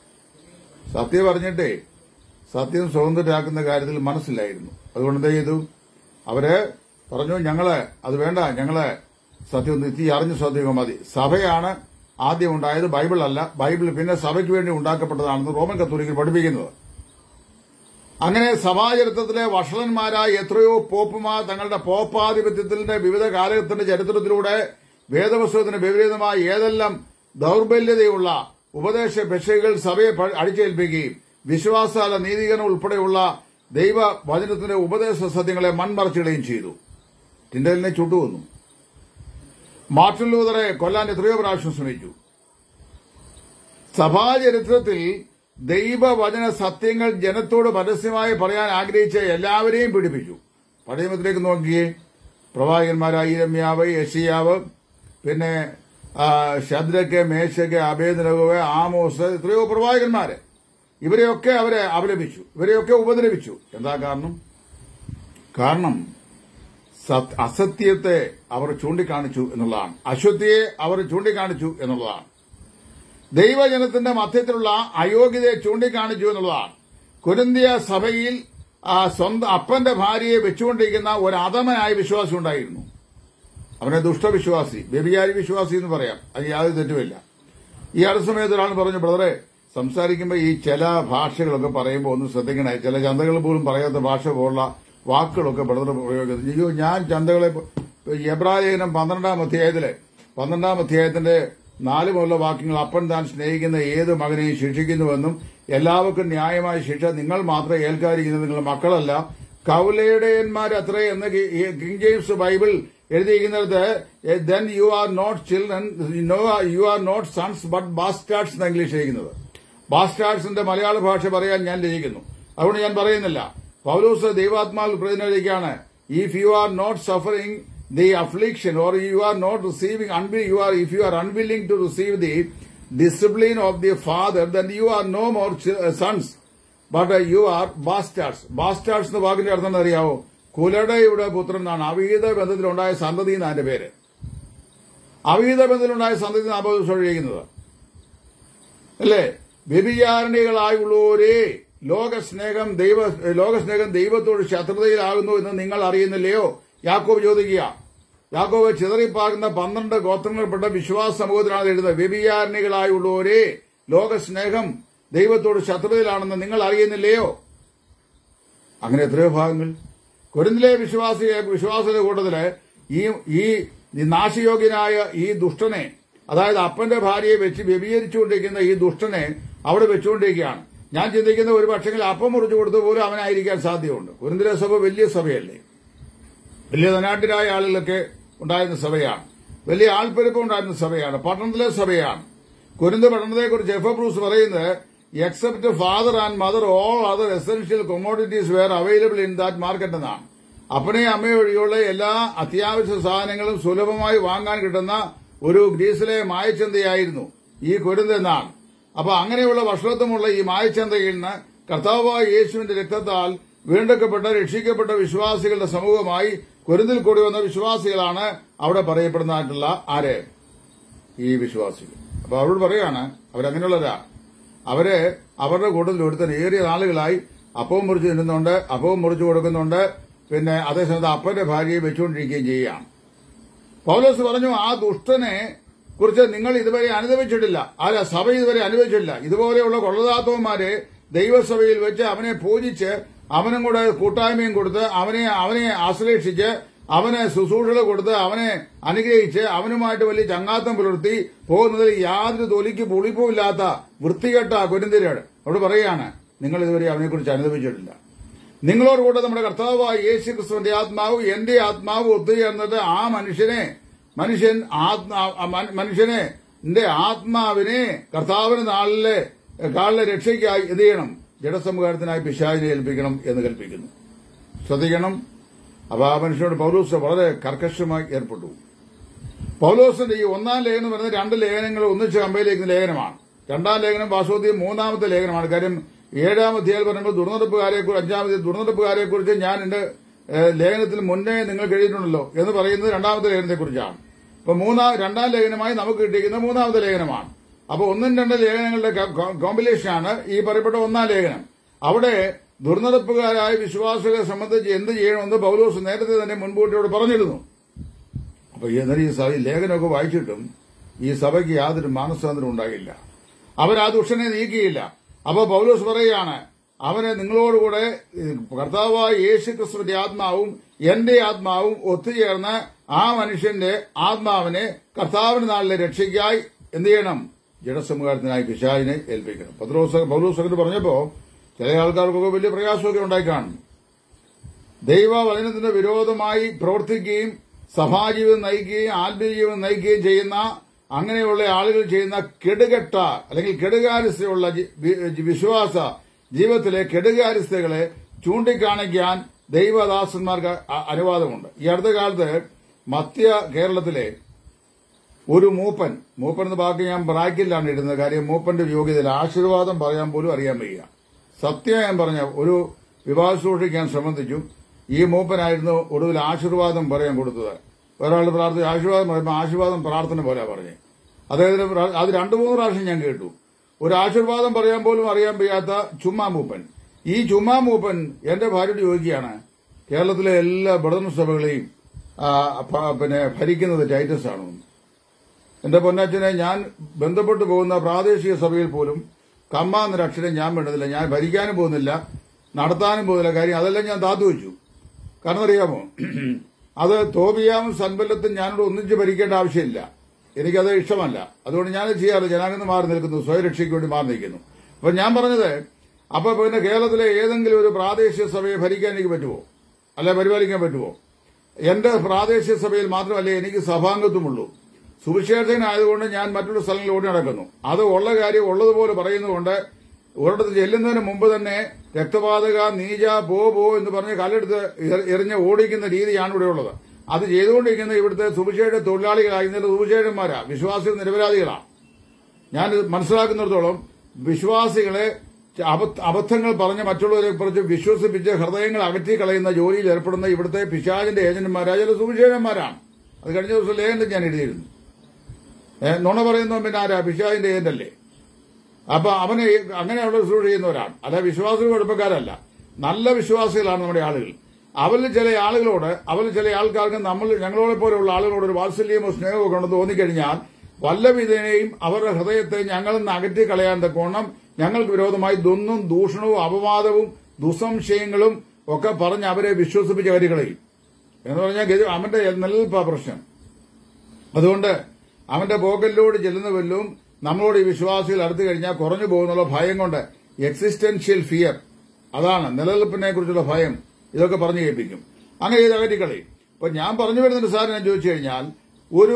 സത്യം പറഞ്ഞിട്ടേ സത്യം സ്വതന്ത്രരാക്കുന്ന കാര്യത്തിൽ മനസ്സിലായിരുന്നു അതുകൊണ്ട് എന്ത് ചെയ്തു അവര് പറഞ്ഞു ഞങ്ങള് അത് വേണ്ട ഞങ്ങള് സത്യം നിത്തി അറിഞ്ഞ സത്യമോ മതി സഭയാണ് ആദ്യം ഉണ്ടായത് ബൈബിൾ അല്ല ബൈബിൾ പിന്നെ സഭയ്ക്ക് വേണ്ടി ഉണ്ടാക്കപ്പെട്ടതാണെന്ന് റോമൻ കത്തോലിക്കൽ പഠിപ്പിക്കുന്നത് അങ്ങനെ സഭാചരിത്രത്തിലെ വഷളന്മാരായ എത്രയോ പോപ്പുമാർ തങ്ങളുടെ പോപ്പാധിപത്യത്തിന്റെ വിവിധ കാലഘട്ടത്തിന്റെ ചരിത്രത്തിലൂടെ വേദപുസ്തകത്തിന് വിപരീതമായ ഏതെല്ലാം ദൗർബല്യതയുള്ള ഉപദേശ ഭിക്ഷകൾ സഭയെ പ- അടിച്ചേൽപ്പിക്കുകയും വിശ്വാസാല നീതീകരണം ഉൾപ്പെടെയുള്ള ദൈവ വചനത്തിന്റെ ഉപദേശ സത്യങ്ങളെ മൺമറച്ചിടുകയും ചെയ്തു ടിൻഡലിനെ ചുട്ടുകൊന്നു മാർട്ടിൻ ലൂതറെ കൊല്ലാൻ എത്രയോ പ്രാവശ്യം ശ്രമിച്ചു സഭാചരിത്രത്തിൽ ദൈവവചന സത്യങ്ങൾ ജനത്തോട് പരസ്യമായി പറയാൻ ആഗ്രഹിച്ച എല്ലാവരെയും പീഡിപ്പിച്ചു പഴയമത്തിലേക്ക് നോക്കിയേ പ്രവാചകന്മാരായ ഇരമ്യാവ് യഷിയാവ് പിന്നെ ആ, ശദ്രക്ക് മേശക്ക് അഭേദനകവ് ആമോസ് എത്രയോ പ്രവാചകന്മാര് ഇവരെയൊക്കെ അവരെ അപലപിച്ചു ഇവരെയൊക്കെ ഉപദ്രവിച്ചു എന്താ കാരണം കാരണം സത്- അസത്യത്തെ അവർ ചൂണ്ടിക്കാണിച്ചു എന്നുള്ളതാണ് അശുദ്ധിയെ അവർ ചൂണ്ടിക്കാണിച്ചു എന്നുള്ളതാണ് ദൈവജനത്തിന്റെ മധ്യത്തിലുള്ള അയോഗ്യതയെ ചൂണ്ടിക്കാണിച്ചു എന്നുള്ളതാണ് കുരുന്തിയ സഭയിൽ ആ സ്വന്തം അപ്പന്റെ ഭാര്യയെ വെച്ചുകൊണ്ടിരിക്കുന്ന ഒരു അധമനായ വിശ്വാസി ഉണ്ടായിരുന്നു അവനെ ദുഷ്ടവിശ്വാസി വ്യഭിചാരി വിശ്വാസി എന്ന് പറയാം അത് യാതൊരു തെറ്റുമില്ല ഈ അടുത്ത സമയത്ത് ഒരാൾ പറഞ്ഞു ബ്രദറെ സംസാരിക്കുമ്പോൾ ഈ ചില ഭാഷകളൊക്കെ പറയുമ്പോൾ ഒന്ന് ശ്രദ്ധിക്കണേ ചില ചന്തകൾ പോലും പറയാത്ത ഭാഷ പോലുള്ള വാക്കുകളൊക്കെ ബ്രദർ പ്രയോഗിക്കുന്നത് അയ്യോ ഞാൻ ചന്തകളെ എബ്രാലേഖനം പന്ത്രണ്ടാം അധ്യായത്തിലെ പന്ത്രണ്ടാം അധ്യായത്തിന്റെ നാല് മുതലുള്ള വാക്യങ്ങൾ അപ്പൻ താൻ സ്നേഹിക്കുന്ന ഏത് മകനെയും ശിക്ഷിക്കുന്നുവെന്നും എല്ലാവർക്കും ന്യായമായ ശിക്ഷ നിങ്ങൾ മാത്രം ഏൽക്കാതിരിക്കുന്നത് നിങ്ങളുടെ മക്കളല്ല കൗലയുടെയന്മാർ അത്ര എന്ന് കി- ഈ കിങ് ജെയിംസ് ബൈബിൾ എഴുതിയിരിക്കുന്നത് then you are not children no you are not sons but bastards എന്ന് ഇംഗ്ലീഷ് എഴുതുന്നത് ബാസ്റ്റാർഡ്സിന്റെ മലയാള ഭാഷ പറയാൻ ഞാൻ രചിക്കുന്നു അതുകൊണ്ട് ഞാൻ പറയുന്നില്ല പൗലൂസ് ദൈവാത്മാവിൽ പ്രതിനിധിക്കാണ് if you are not suffering the affliction or you are not receiving you are if you are unwilling to receive the discipline of the father then you are no more sons but you are bastards bastards എന്ന വാക്കിന്റെ അർത്ഥം എന്താ അറിയാവോ കുലടയുടെ പുത്രൻ എന്നാണ് അവിഹിത ബന്ധത്തിലുണ്ടായ സന്തതി എന്നാണ് അതിന്റെ പേര് അവിഹിത ബന്ധത്തിലുണ്ടായ സന്തതി നാൽപ്പത് ദിവസം ഒഴിക്കുന്നത് അല്ലേ വ്യഭിചാരണികളായുള്ളവരെ ലോകസ്നേഹം ദൈവ ലോകസ്നേഹം ദൈവത്തോട് ശത്രുതയിലാകുന്നു എന്ന് നിങ്ങൾ അറിയുന്നില്ലയോ യാക്കോബ് ചോദിക്കുക യാക്കോബ് ചിതറിപ്പാകുന്ന പന്ത്രണ്ട് ഗോത്രങ്ങളിൽപ്പെട്ട വിശ്വാസ സമൂഹത്തിലാണ് എഴുതുന്നത് വ്യഭിചാരണികളായുള്ളവരെ ലോകസ്നേഹം ദൈവത്തോട് ശത്രുതയിലാണെന്ന് നിങ്ങൾ അറിയുന്നില്ലയോ അങ്ങനെ എത്രയോ ഭാഗങ്ങൾ കൊരിന്തിലെ വിശ്വാസി വിശ്വാസത്തിന്റെ കൂട്ടത്തില് ഈ ഈ ഈ നാശയോഗ്യനായ ഈ ദുഷ്ടനെ അതായത് അപ്പന്റെ ഭാര്യയെ വെച്ച് വ്യഭിചരിച്ചുകൊണ്ടിരിക്കുന്ന ഈ ദുഷ്ടനെ അവിടെ വെച്ചുകൊണ്ടിരിക്കുകയാണ് ഞാൻ ചിന്തിക്കുന്ന ഒരു പക്ഷെങ്കിൽ അപ്പം മുറിച്ചു കൊടുത്തു പോലും അവനായിരിക്കാൻ സാധ്യതയുണ്ട് കുരുന്തിലെ സഭ വലിയ സഭയല്ലേ വലിയ ധനാഢ്യരായ ആളുകളൊക്കെ ഉണ്ടായിരുന്ന സഭയാണ് വലിയ ആൾപ്പെരുപ്പം ഉണ്ടായിരുന്ന സഭയാണ് പട്ടണത്തിലെ സഭയാണ് കുരുന്ത് പട്ടണത്തെക്കുറിച്ച് എഫ് ബ്രൂസ് പറയുന്നത് except father and mother all other essential commodities were available in that market എന്നാണ് അപ്പനെയും അമ്മയും ഒഴികെയുള്ള എല്ലാ അത്യാവശ്യ സാധനങ്ങളും സുലഭമായി വാങ്ങാൻ കിട്ടുന്ന ഒരു ഗ്രീസിലെ മായച്ചന്തയായിരുന്നു ഈ കുരുന്ത് എന്നാണ് അപ്പൊ അങ്ങനെയുള്ള ഭക്ഷണത്വമുള്ള ഈ മായച്ചന്തയിൽ നിന്ന് കർത്താവായ യേശുവിന്റെ രക്തത്താൽ വീണ്ടെടുക്കപ്പെട്ട രക്ഷിക്കപ്പെട്ട വിശ്വാസികളുടെ സമൂഹമായി കുരുന്തിൽ കൂടി വന്ന വിശ്വാസികളാണ് അവിടെ പറയപ്പെടുന്നതായിട്ടുള്ള ആര് ഈ വിശ്വാസികൾ അപ്പൊ അവരോട് പറയാണ് അവരങ്ങനെയുള്ളവരാ അവര് അവരുടെ കൂട്ടത്തിൽ ഒരുത്തൻ ഏറിയ നാളുകളായി അപ്പവും മുറിച്ച് തിന്നുന്നുണ്ട് അപ്പവും മുറിച്ചു കൊടുക്കുന്നുണ്ട് പിന്നെ അതേസമയത്ത് അപ്പന്റെ ഭാര്യയെ വെച്ചുകൊണ്ടിരിക്കുകയും ചെയ്യുകയാണ് പൗലോസ് പറഞ്ഞു ആ ദുഷ്ടനെ കുറിച്ച് നിങ്ങൾ ഇതുവരെ അനുഭവിച്ചിട്ടില്ല അല്ല സഭ ഇതുവരെ അനുഭവിച്ചിട്ടില്ല ഇതുപോലെയുള്ള കൊള്ളതാത്തവന്മാരെ ദൈവസഭയിൽ വെച്ച് അവനെ പൂജിച്ച് അവനും കൂടെ കൂട്ടായ്മയും കൊടുത്ത് അവനെ അവനെ ആശ്ലേഷിച്ച് അവന് ശുശ്രൂഷകൾ കൊടുത്ത് അവനെ അനുഗ്രഹിച്ച് അവനുമായിട്ട് വലിയ ചങ്ങാത്തം പുലർത്തി പോകുന്നതിൽ യാതൊരു തൊലിക്ക് പുളിപ്പുമില്ലാത്ത വൃത്തികെട്ട കുരുന്തിരട് അവിടെ പറയുകയാണ് നിങ്ങൾ ഇതുവരെ അവനെക്കുറിച്ച് അനുഭവിച്ചിട്ടില്ല നിങ്ങളോട് കൂടെ നമ്മുടെ കർത്താവായ യേശു ക്രിസ്തുവിന്റെ ആത്മാവ് എന്റെ ആത്മാവ് ഒത്തുചേർന്നിട്ട് ആ മനുഷ്യനെ മനുഷ്യൻ ആത്മാ മ- മനുഷ്യനെ എന്റെ ആത്മാവിനെ കർത്താവിന് നാളിലെ കാലിലെ രക്ഷയ്ക്കായി എന്ത് ചെയ്യണം ജഡസമുഖാരത്തിനായി പിശാചിനെ ഏൽപ്പിക്കണം എന്ന് കൽപ്പിക്കുന്നു ശ്രദ്ധിക്കണം അപ്പൊ ആ മനുഷ്യനോട് പൗലോസ് വളരെ കർക്കശമായി ഏർപ്പെട്ടു പൗലോസിന്റെ ഈ ഒന്നാം ലേഖനം വരുന്ന രണ്ട് ലേഖനങ്ങൾ ഒന്നിച്ച് കമ്പയിലേക്കുന്ന ലേഖനമാണ് രണ്ടാം ലേഖനം വാസ്തവത്തിൽ മൂന്നാമത്തെ ലേഖനമാണ് കാര്യം ഏഴാം അധ്യായം പറയുമ്പോൾ ദുർനടപ്പുകാരെ കുറിച്ച് അഞ്ചാമത്തെ ദുർനടപ്പുകാരെ കുറിച്ച് ഞാൻ എന്റെ ഏഹ്, ലേഖനത്തിൽ മുന്നേ നിങ്ങൾ എഴുതിയിട്ടുണ്ടല്ലോ എന്ന് പറയുന്നത് രണ്ടാമത്തെ ലേഖനത്തെ കുറിച്ചാണ് അപ്പൊ മൂന്നാം രണ്ടാം ലേഖനമായി നമുക്ക് കിട്ടിയിരിക്കുന്ന മൂന്നാമത്തെ ലേഖനമാണ് അപ്പൊ ഒന്നും രണ്ട് ലേഖനങ്ങളുടെ കോമ്പിനേഷനാണ് ഈ പറയപ്പെട്ട ഒന്നാം ലേഖനം അവിടെ ദുർനടപ്പുകാരായ വിശ്വാസികളെ സംബന്ധിച്ച് എന്ത് ചെയ്യണമെന്ന് പൗലോസ് നേരത്തെ തന്നെ മുൻകൂട്ടിയോട് പറഞ്ഞിരുന്നു അപ്പൊ എന്നാൽ ഈ സഭ ഈ ലേഖനമൊക്കെ വായിച്ചിട്ടും ഈ സഭയ്ക്ക് യാതൊരു മാനസാന്തരം ഉണ്ടാകില്ല അവർ ആ ദുഷ്ടനെ നീക്കിയില്ല അപ്പൊ പൗലോസ് പറയുകയാണ് അവന് നിങ്ങളോടുകൂടെ ഏഹ്, കർത്താവായ യേശു ക്രിസ്തുവിന്റെ ആത്മാവും എന്റെ ആത്മാവും ഒത്തുചേർന്ന് ആ മനുഷ്യന്റെ ആത്മാവിനെ കർത്താവിന് നാളിലെ രക്ഷയ്ക്കായി എന്ത് ചെയ്യണം ജഡസമുഖാരത്തിനായി പിശാചിനെ ഏൽപ്പിക്കണം പത്രോസ് പൗലോസ് അങ്ങനെ പറഞ്ഞപ്പോ ചില ആൾക്കാർക്കൊക്കെ വലിയ പ്രയാസമൊക്കെ ഉണ്ടായി കാണും ദൈവവചനത്തിന് വിരോധമായി പ്രവർത്തിക്കുകയും സഭാജീവിതം നയിക്കുകയും ആത്മീയജീവിതം നയിക്കുകയും ചെയ്യുന്ന അങ്ങനെയുള്ള ആളുകൾ ചെയ്യുന്ന കെടുകെട്ട അല്ലെങ്കിൽ കെടുകാര്യസ്ഥയുള്ള ജി- വി- വിശ്വാസ ജീവിതത്തിലെ കെടുകാര്യസ്ഥകളെ ചൂണ്ടിക്കാണിക്കാൻ ദൈവദാസന്മാർക്ക് അ- അനുവാദമുണ്ട് ഈ അടുത്ത കാലത്ത് മധ്യ കേരളത്തിലെ ഒരു മൂപ്പൻ മൂപ്പൻ എന്ന വാക്ക് ഞാൻ ബ്രാക്കിലാണ് ഇടുന്നത് കാര്യം മൂപ്പന്റെ യോഗ്യതയിൽ ആശീർവാദം പറയാൻ പോലും അറിയാൻ വയ്യ സത്യം ഞാൻ പറഞ്ഞ ഒരു വിവാഹ സൂക്ഷിക്കാൻ ശ്രമിച്ചു ഈ മൂപ്പനായിരുന്നു ഒടുവിൽ ആശീർവാദം പറയാൻ കൊടുത്തത് ഒരാൾ പ്രാർത്ഥന ആശീർവാദം പറയുമ്പോൾ ആശീർവാദം പ്രാർത്ഥന പോലെ പറഞ്ഞു അദ്ദേഹത്തിന് പ്ര- അത് രണ്ടു മൂന്ന് പ്രാവശ്യം ഞാൻ കേട്ടു ഒരു ആശീർവാദം പറയാൻ പോലും അറിയാൻ വയ്യാത്ത ചുമ്മാ മൂപ്പൻ ഈ ചുമ്മാ മൂപ്പൻ എന്റെ ഭാര്യയോട് ചോദിക്കുകയാണ് കേരളത്തിലെ എല്ലാ ബ്രദർ സഭകളെയും ആ, ഭ- പിന്നെ ഭരിക്കുന്നത് ടൈറ്റസ് ആണെന്ന് എന്റെ പൊന്നച്ഛനെ ഞാൻ ബന്ധപ്പെട്ടു പോകുന്ന പ്രാദേശിക സഭയിൽ പോലും കമ്മ എന്നൊരു അക്ഷരം ഞാൻ വേണ്ടതില്ല ഞാൻ ഭരിക്കാനും പോകുന്നില്ല നടത്താനും പോകുന്നില്ല കാര്യം അതെല്ലാം ഞാൻ താത്തു വെച്ചു കാരണം അറിയാമോ അത് തോബിയാമും സൻബല്ലത്തും ഞാനോട് ഒന്നിച്ച് ഭരിക്കേണ്ട ആവശ്യമില്ല എനിക്കത് ഇഷ്ടമല്ല അതുകൊണ്ട് ഞാൻ ചെയ്യാറില്ല ജനാംഗന്ന് മാറി നിൽക്കുന്നു സ്വയരക്ഷയ്ക്ക് വേണ്ടി മാറി നിൽക്കുന്നു അപ്പൊ ഞാൻ പറഞ്ഞത് അപ്പൊ പിന്നെ കേരളത്തിലെ ഏതെങ്കിലും ഒരു പ്രാദേശിക സഭയെ ഭരിക്കാൻ എനിക്ക് പറ്റുമോ അല്ലെ പരിപാലിക്കാൻ പറ്റുമോ എന്റെ പ്രാദേശിക സഭയിൽ മാത്രമല്ലേ എനിക്ക് സഭാംഗത്വമുള്ളൂ സുവിശേഷകനായതുകൊണ്ട് ഞാൻ മറ്റുള്ള സ്ഥലങ്ങളിൽ ഓടി നടക്കുന്നു അത് ഉള്ള കാര്യം ഉള്ളതുപോലെ പറയുന്നതുകൊണ്ട് ഒരിടത്ത് ചെല്ലുന്നതിന് മുമ്പ് തന്നെ രക്തപാതക നീജ പോ പോ എന്ന് പറഞ്ഞ് കല്ലെടുത്ത് എറി- എറിഞ്ഞ് ഓടിക്കുന്ന രീതിയാണ് ഇവിടെ ഉള്ളത് അത് ചെയ്തുകൊണ്ടിരിക്കുന്ന ഇവിടുത്തെ സുവിശേഷ തൊഴിലാളികളായി ഇന്നലെ സുവിശേഷന്മാരാ വിശ്വാസികൾ നിരപരാധികളാണ് ഞാൻ മനസ്സിലാക്കുന്നിടത്തോളം വിശ്വാസികളെ അബദ്ധ- അബദ്ധങ്ങൾ പറഞ്ഞ് മറ്റുള്ളവരെ കുറിച്ച് വിശ്വസിപ്പിച്ച് ഹൃദയങ്ങൾ അകറ്റി കളയുന്ന ജോലിയിൽ ഏർപ്പെടുന്ന ഇവിടുത്തെ പിശാചിന്റെ ഏജന്റുമാരായ ചില സുവിശേഷന്മാരാണ് അത് കഴിഞ്ഞ ദിവസം ലേഖനം ഞാൻ എഴുതിയിരുന്നു ഏ, നുണ പറയുന്നവൻ പിന്നെ ആരാ പിശാചിന്റെ ഏജന്റല്ലേ അപ്പൊ അവനെ അങ്ങനെ അവിടെ ശുശ്രൂഷ ചെയ്യുന്നവരാണ് അല്ല വിശ്വാസികൾ കുഴപ്പക്കാരല്ല നല്ല വിശ്വാസികളാണ് നമ്മുടെ ആളുകൾ അവരിൽ ചില ആളുകളോട് അവരിൽ ചില ആൾക്കാർക്ക് നമ്മൾ ഞങ്ങളോടെ പോലെയുള്ള ആളുകളോട് ഒരു വാത്സല്യമോ സ്നേഹമോ ഒക്കെ ഉണ്ടെന്ന് തോന്നിക്കഴിഞ്ഞാൽ വല്ല വിധേനയും അവരുടെ ഹൃദയത്തെ ഞങ്ങളിൽ നിന്ന് അകറ്റി കളയാൻ തക്കോണം ഞങ്ങൾക്ക് വിരോധമായി ദൊന്നും ദൂഷണവും അപവാദവും ദുസംശയങ്ങളും ഒക്കെ പറഞ്ഞ് അവരെ വിശ്വസിപ്പിച്ച് കരികളയും എന്ന് പറഞ്ഞാൽ ഗതി- അവന്റെ നിലനിൽപ്പാ പ്രശ്നം അതുകൊണ്ട് അവന്റെ പോക്കലിലൂടെ ചെല്ലുന്നവരിലും നമ്മളോട് ഈ വിശ്വാസികൾ അടുത്തു കഴിഞ്ഞാൽ കുറഞ്ഞു പോകുന്നുള്ള ഭയം കൊണ്ട് എക്സിസ്റ്റൻഷ്യൽ ഫിയർ അതാണ് നിലനിൽപ്പിനെ കുറിച്ചുള്ള ഭയം ഇതൊക്കെ പറഞ്ഞു കേൾപ്പിക്കും അങ്ങനെ ഇത് അകറ്റിക്കളയും ഇപ്പൊ ഞാൻ പറഞ്ഞു വരുന്ന സാർ ഞാൻ ചോദിച്ചു കഴിഞ്ഞാൽ ഒരു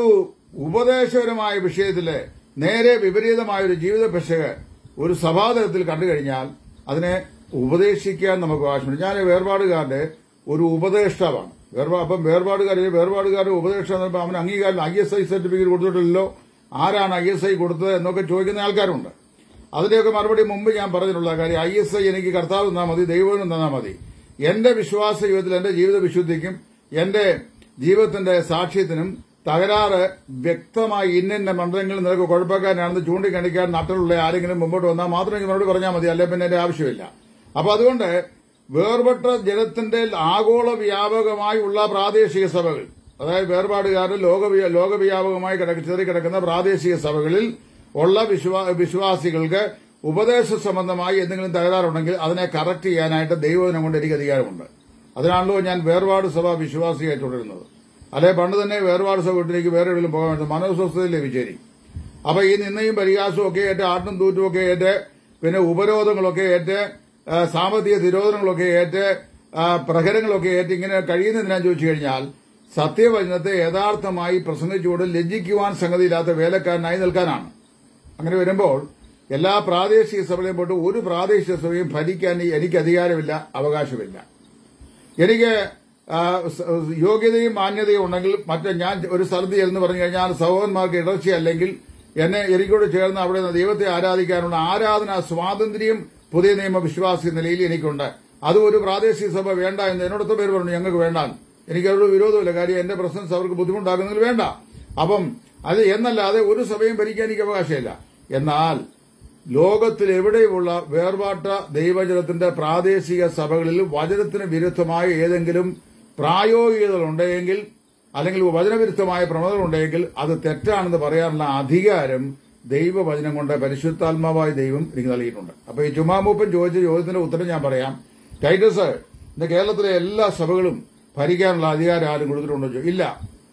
ഉപദേശപരമായ വിഷയത്തില് നേരെ വിപരീതമായ ഒരു ജീവിത പെശക് ഒരു സഭാതലത്തിൽ കണ്ടു കഴിഞ്ഞാൽ അതിനെ ഉപദേശിക്കാൻ നമുക്ക് ആവശ്യമുണ്ട് ഞാൻ വേർപാടുകാരുടെ ഒരു ഉപദേഷ്ടാവാണ് വേർപാ അപ്പം വേർപാടുകാർ വേർപാടുകാരുടെ ഉപദേഷ്ടാവ് എന്ന് പറയുമ്പോൾ അവന് അംഗീകാരം ഐ എസ് ഐ സർട്ടിഫിക്കറ്റ് കൊടുത്തിട്ടില്ലല്ലോ ആരാണ് ഐ എസ് ഐ കൊടുത്തത് എന്നൊക്കെ ചോദിക്കുന്ന ആൾക്കാരുണ്ട് അതിന്റെയൊക്കെ മറുപടി മുമ്പ് ഞാൻ പറഞ്ഞിട്ടുള്ള കാര്യം ഐ എസ് ഐ എനിക്ക് കർത്താവ് തന്നാൽ മതി ദൈവവും തന്നാൽ മതി എന്റെ വിശ്വാസ ജീവിതത്തിൽ എന്റെ ജീവിത വിശുദ്ധിക്കും എന്റെ ജീവിതത്തിന്റെ സാക്ഷ്യത്തിനും തകരാറ് വ്യക്തമായി ഇന്നിന്ന മന്ത്രങ്ങളിൽ നിനക്ക് കുഴപ്പക്കാരനാണെന്ന് ചൂണ്ടിക്കാണിക്കാൻ നാട്ടിലുള്ള ആരെങ്കിലും മുമ്പോട്ട് വന്നാൽ മാത്രം എനിക്ക് മറുപടി പറഞ്ഞാൽ മതി അല്ലെ പിന്നെ എന്റെ ആവശ്യമില്ല അപ്പൊ അതുകൊണ്ട് വേർപെട്ട ജനത്തിന്റെ ആഗോള വ്യാപകമായി ഉള്ള പ്രാദേശിക സഭകൾ അതായത് വേർപാടുകാരുടെ ലോക ലോകവ്യാപകമായി കിടക്ക ചെറിയ കിടക്കുന്ന പ്രാദേശിക സഭകളിൽ ഉള്ള വിശ്വാ- വിശ്വാസികൾക്ക് ഉപദേശ സംബന്ധമായി എന്തെങ്കിലും തകരാറുണ്ടെങ്കിൽ അതിനെ കറക്റ്റ് ചെയ്യാനായിട്ട് ദൈവദിനം കൊണ്ട് എനിക്ക് അധികാരമുണ്ട് അതിനാണല്ലോ ഞാൻ വേർപാട് സഭ വിശ്വാസിയായി തുടരുന്നത് അല്ലെ പണ്ട് തന്നെ വേർപാട് സഭ വിട്ടിലേക്ക് വേറെ എവിടെയും പോകാൻ വേണ്ടി മനോസ്വസ്ഥതയിലെ വിചാരി അപ്പൊ ഈ നിന്നയും പരിഹാസവും ഒക്കെ ഏറ്റ് ആട്ടും തൂറ്റും ഒക്കെ ഏറ്റ് പിന്നെ ഉപരോധങ്ങളൊക്കെ ഏറ്റ് ആ, സാമ്പത്തിക നിരോധനങ്ങളൊക്കെ ഏറ്റ് ആ, പ്രഹരങ്ങളൊക്കെ ഏറ്റ് ഇങ്ങനെ കഴിയുന്നതിനാ ചോദിച്ചു കഴിഞ്ഞാൽ സത്യവചനത്തെ യഥാർത്ഥമായി പ്രസംഗിച്ചുകൊണ്ട് ലജ്ജിക്കുവാൻ സംഗതിയില്ലാത്ത വേലക്കാരനായി നിൽക്കാനാണ് അങ്ങനെ വരുമ്പോൾ എല്ലാ പ്രാദേശിക സഭകളെയും പോയിട്ട് ഒരു പ്രാദേശിക സഭയും ഭരിക്കാൻ എനിക്ക് അധികാരമില്ല അവകാശമില്ല എനിക്ക് ആ, സ- യോഗ്യതയും മാന്യതയും ഉണ്ടെങ്കിൽ മറ്റേ ഞാൻ ഒരു സ്ഥലത്ത് ചെന്ന് പറഞ്ഞു കഴിഞ്ഞാൽ സഹോദരന്മാർക്ക് ഇടർച്ചയല്ലെങ്കിൽ എന്നെ എനിക്കോട് ചേർന്ന് അവിടെ നിന്ന് ദൈവത്തെ ആരാധിക്കാനുള്ള ആരാധന സ്വാതന്ത്ര്യം പുതിയ നിയമ വിശ്വാസി നിലയിൽ എനിക്കുണ്ട് അത് ഒരു പ്രാദേശിക സഭ വേണ്ട എന്ന് എന്നോടൊത്ത പേര് പറഞ്ഞു ഞങ്ങൾക്ക് വേണ്ട എനിക്ക് അവരോട് വിരോധമില്ല കാര്യം എന്റെ പ്രസൻസ് അവർക്ക് ബുദ്ധിമുട്ടാകുന്നതിൽ വേണ്ട അപ്പം അത് എന്നല്ലാതെ ഒരു സഭയും ഭരിക്കാൻ എനിക്ക് അവകാശമില്ല എന്നാൽ ലോകത്തിൽ എവിടെയുള്ള വേർപാട്ട ദൈവജനത്തിന്റെ പ്രാദേശിക സഭകളിൽ വചനത്തിന് വിരുദ്ധമായ ഏതെങ്കിലും പ്രായോഗികതകളുണ്ടെങ്കിൽ അല്ലെങ്കിൽ വചനവിരുദ്ധമായ പ്രവണതകളുണ്ടെങ്കിൽ അത് തെറ്റാണെന്ന് പറയാനുള്ള അധികാരം ദൈവവചനം കൊണ്ട് പരിശുദ്ധാത്മാവായ ദൈവം എനിക്ക് നൽകിയിട്ടുണ്ട് അപ്പൊ ഈ ചുമ്മാമൂപ്പൻ ചോദിച്ച ചോദ്യത്തിന്റെ ഉത്തരം ഞാൻ പറയാം ടൈറ്റസ് ഇന്ന് കേരളത്തിലെ എല്ലാ സഭകളും ഭരിക്കാനുള്ള അധികാരം ആരും കൊടുത്തിട്ടുണ്ടോ ചോ- ഇല്ല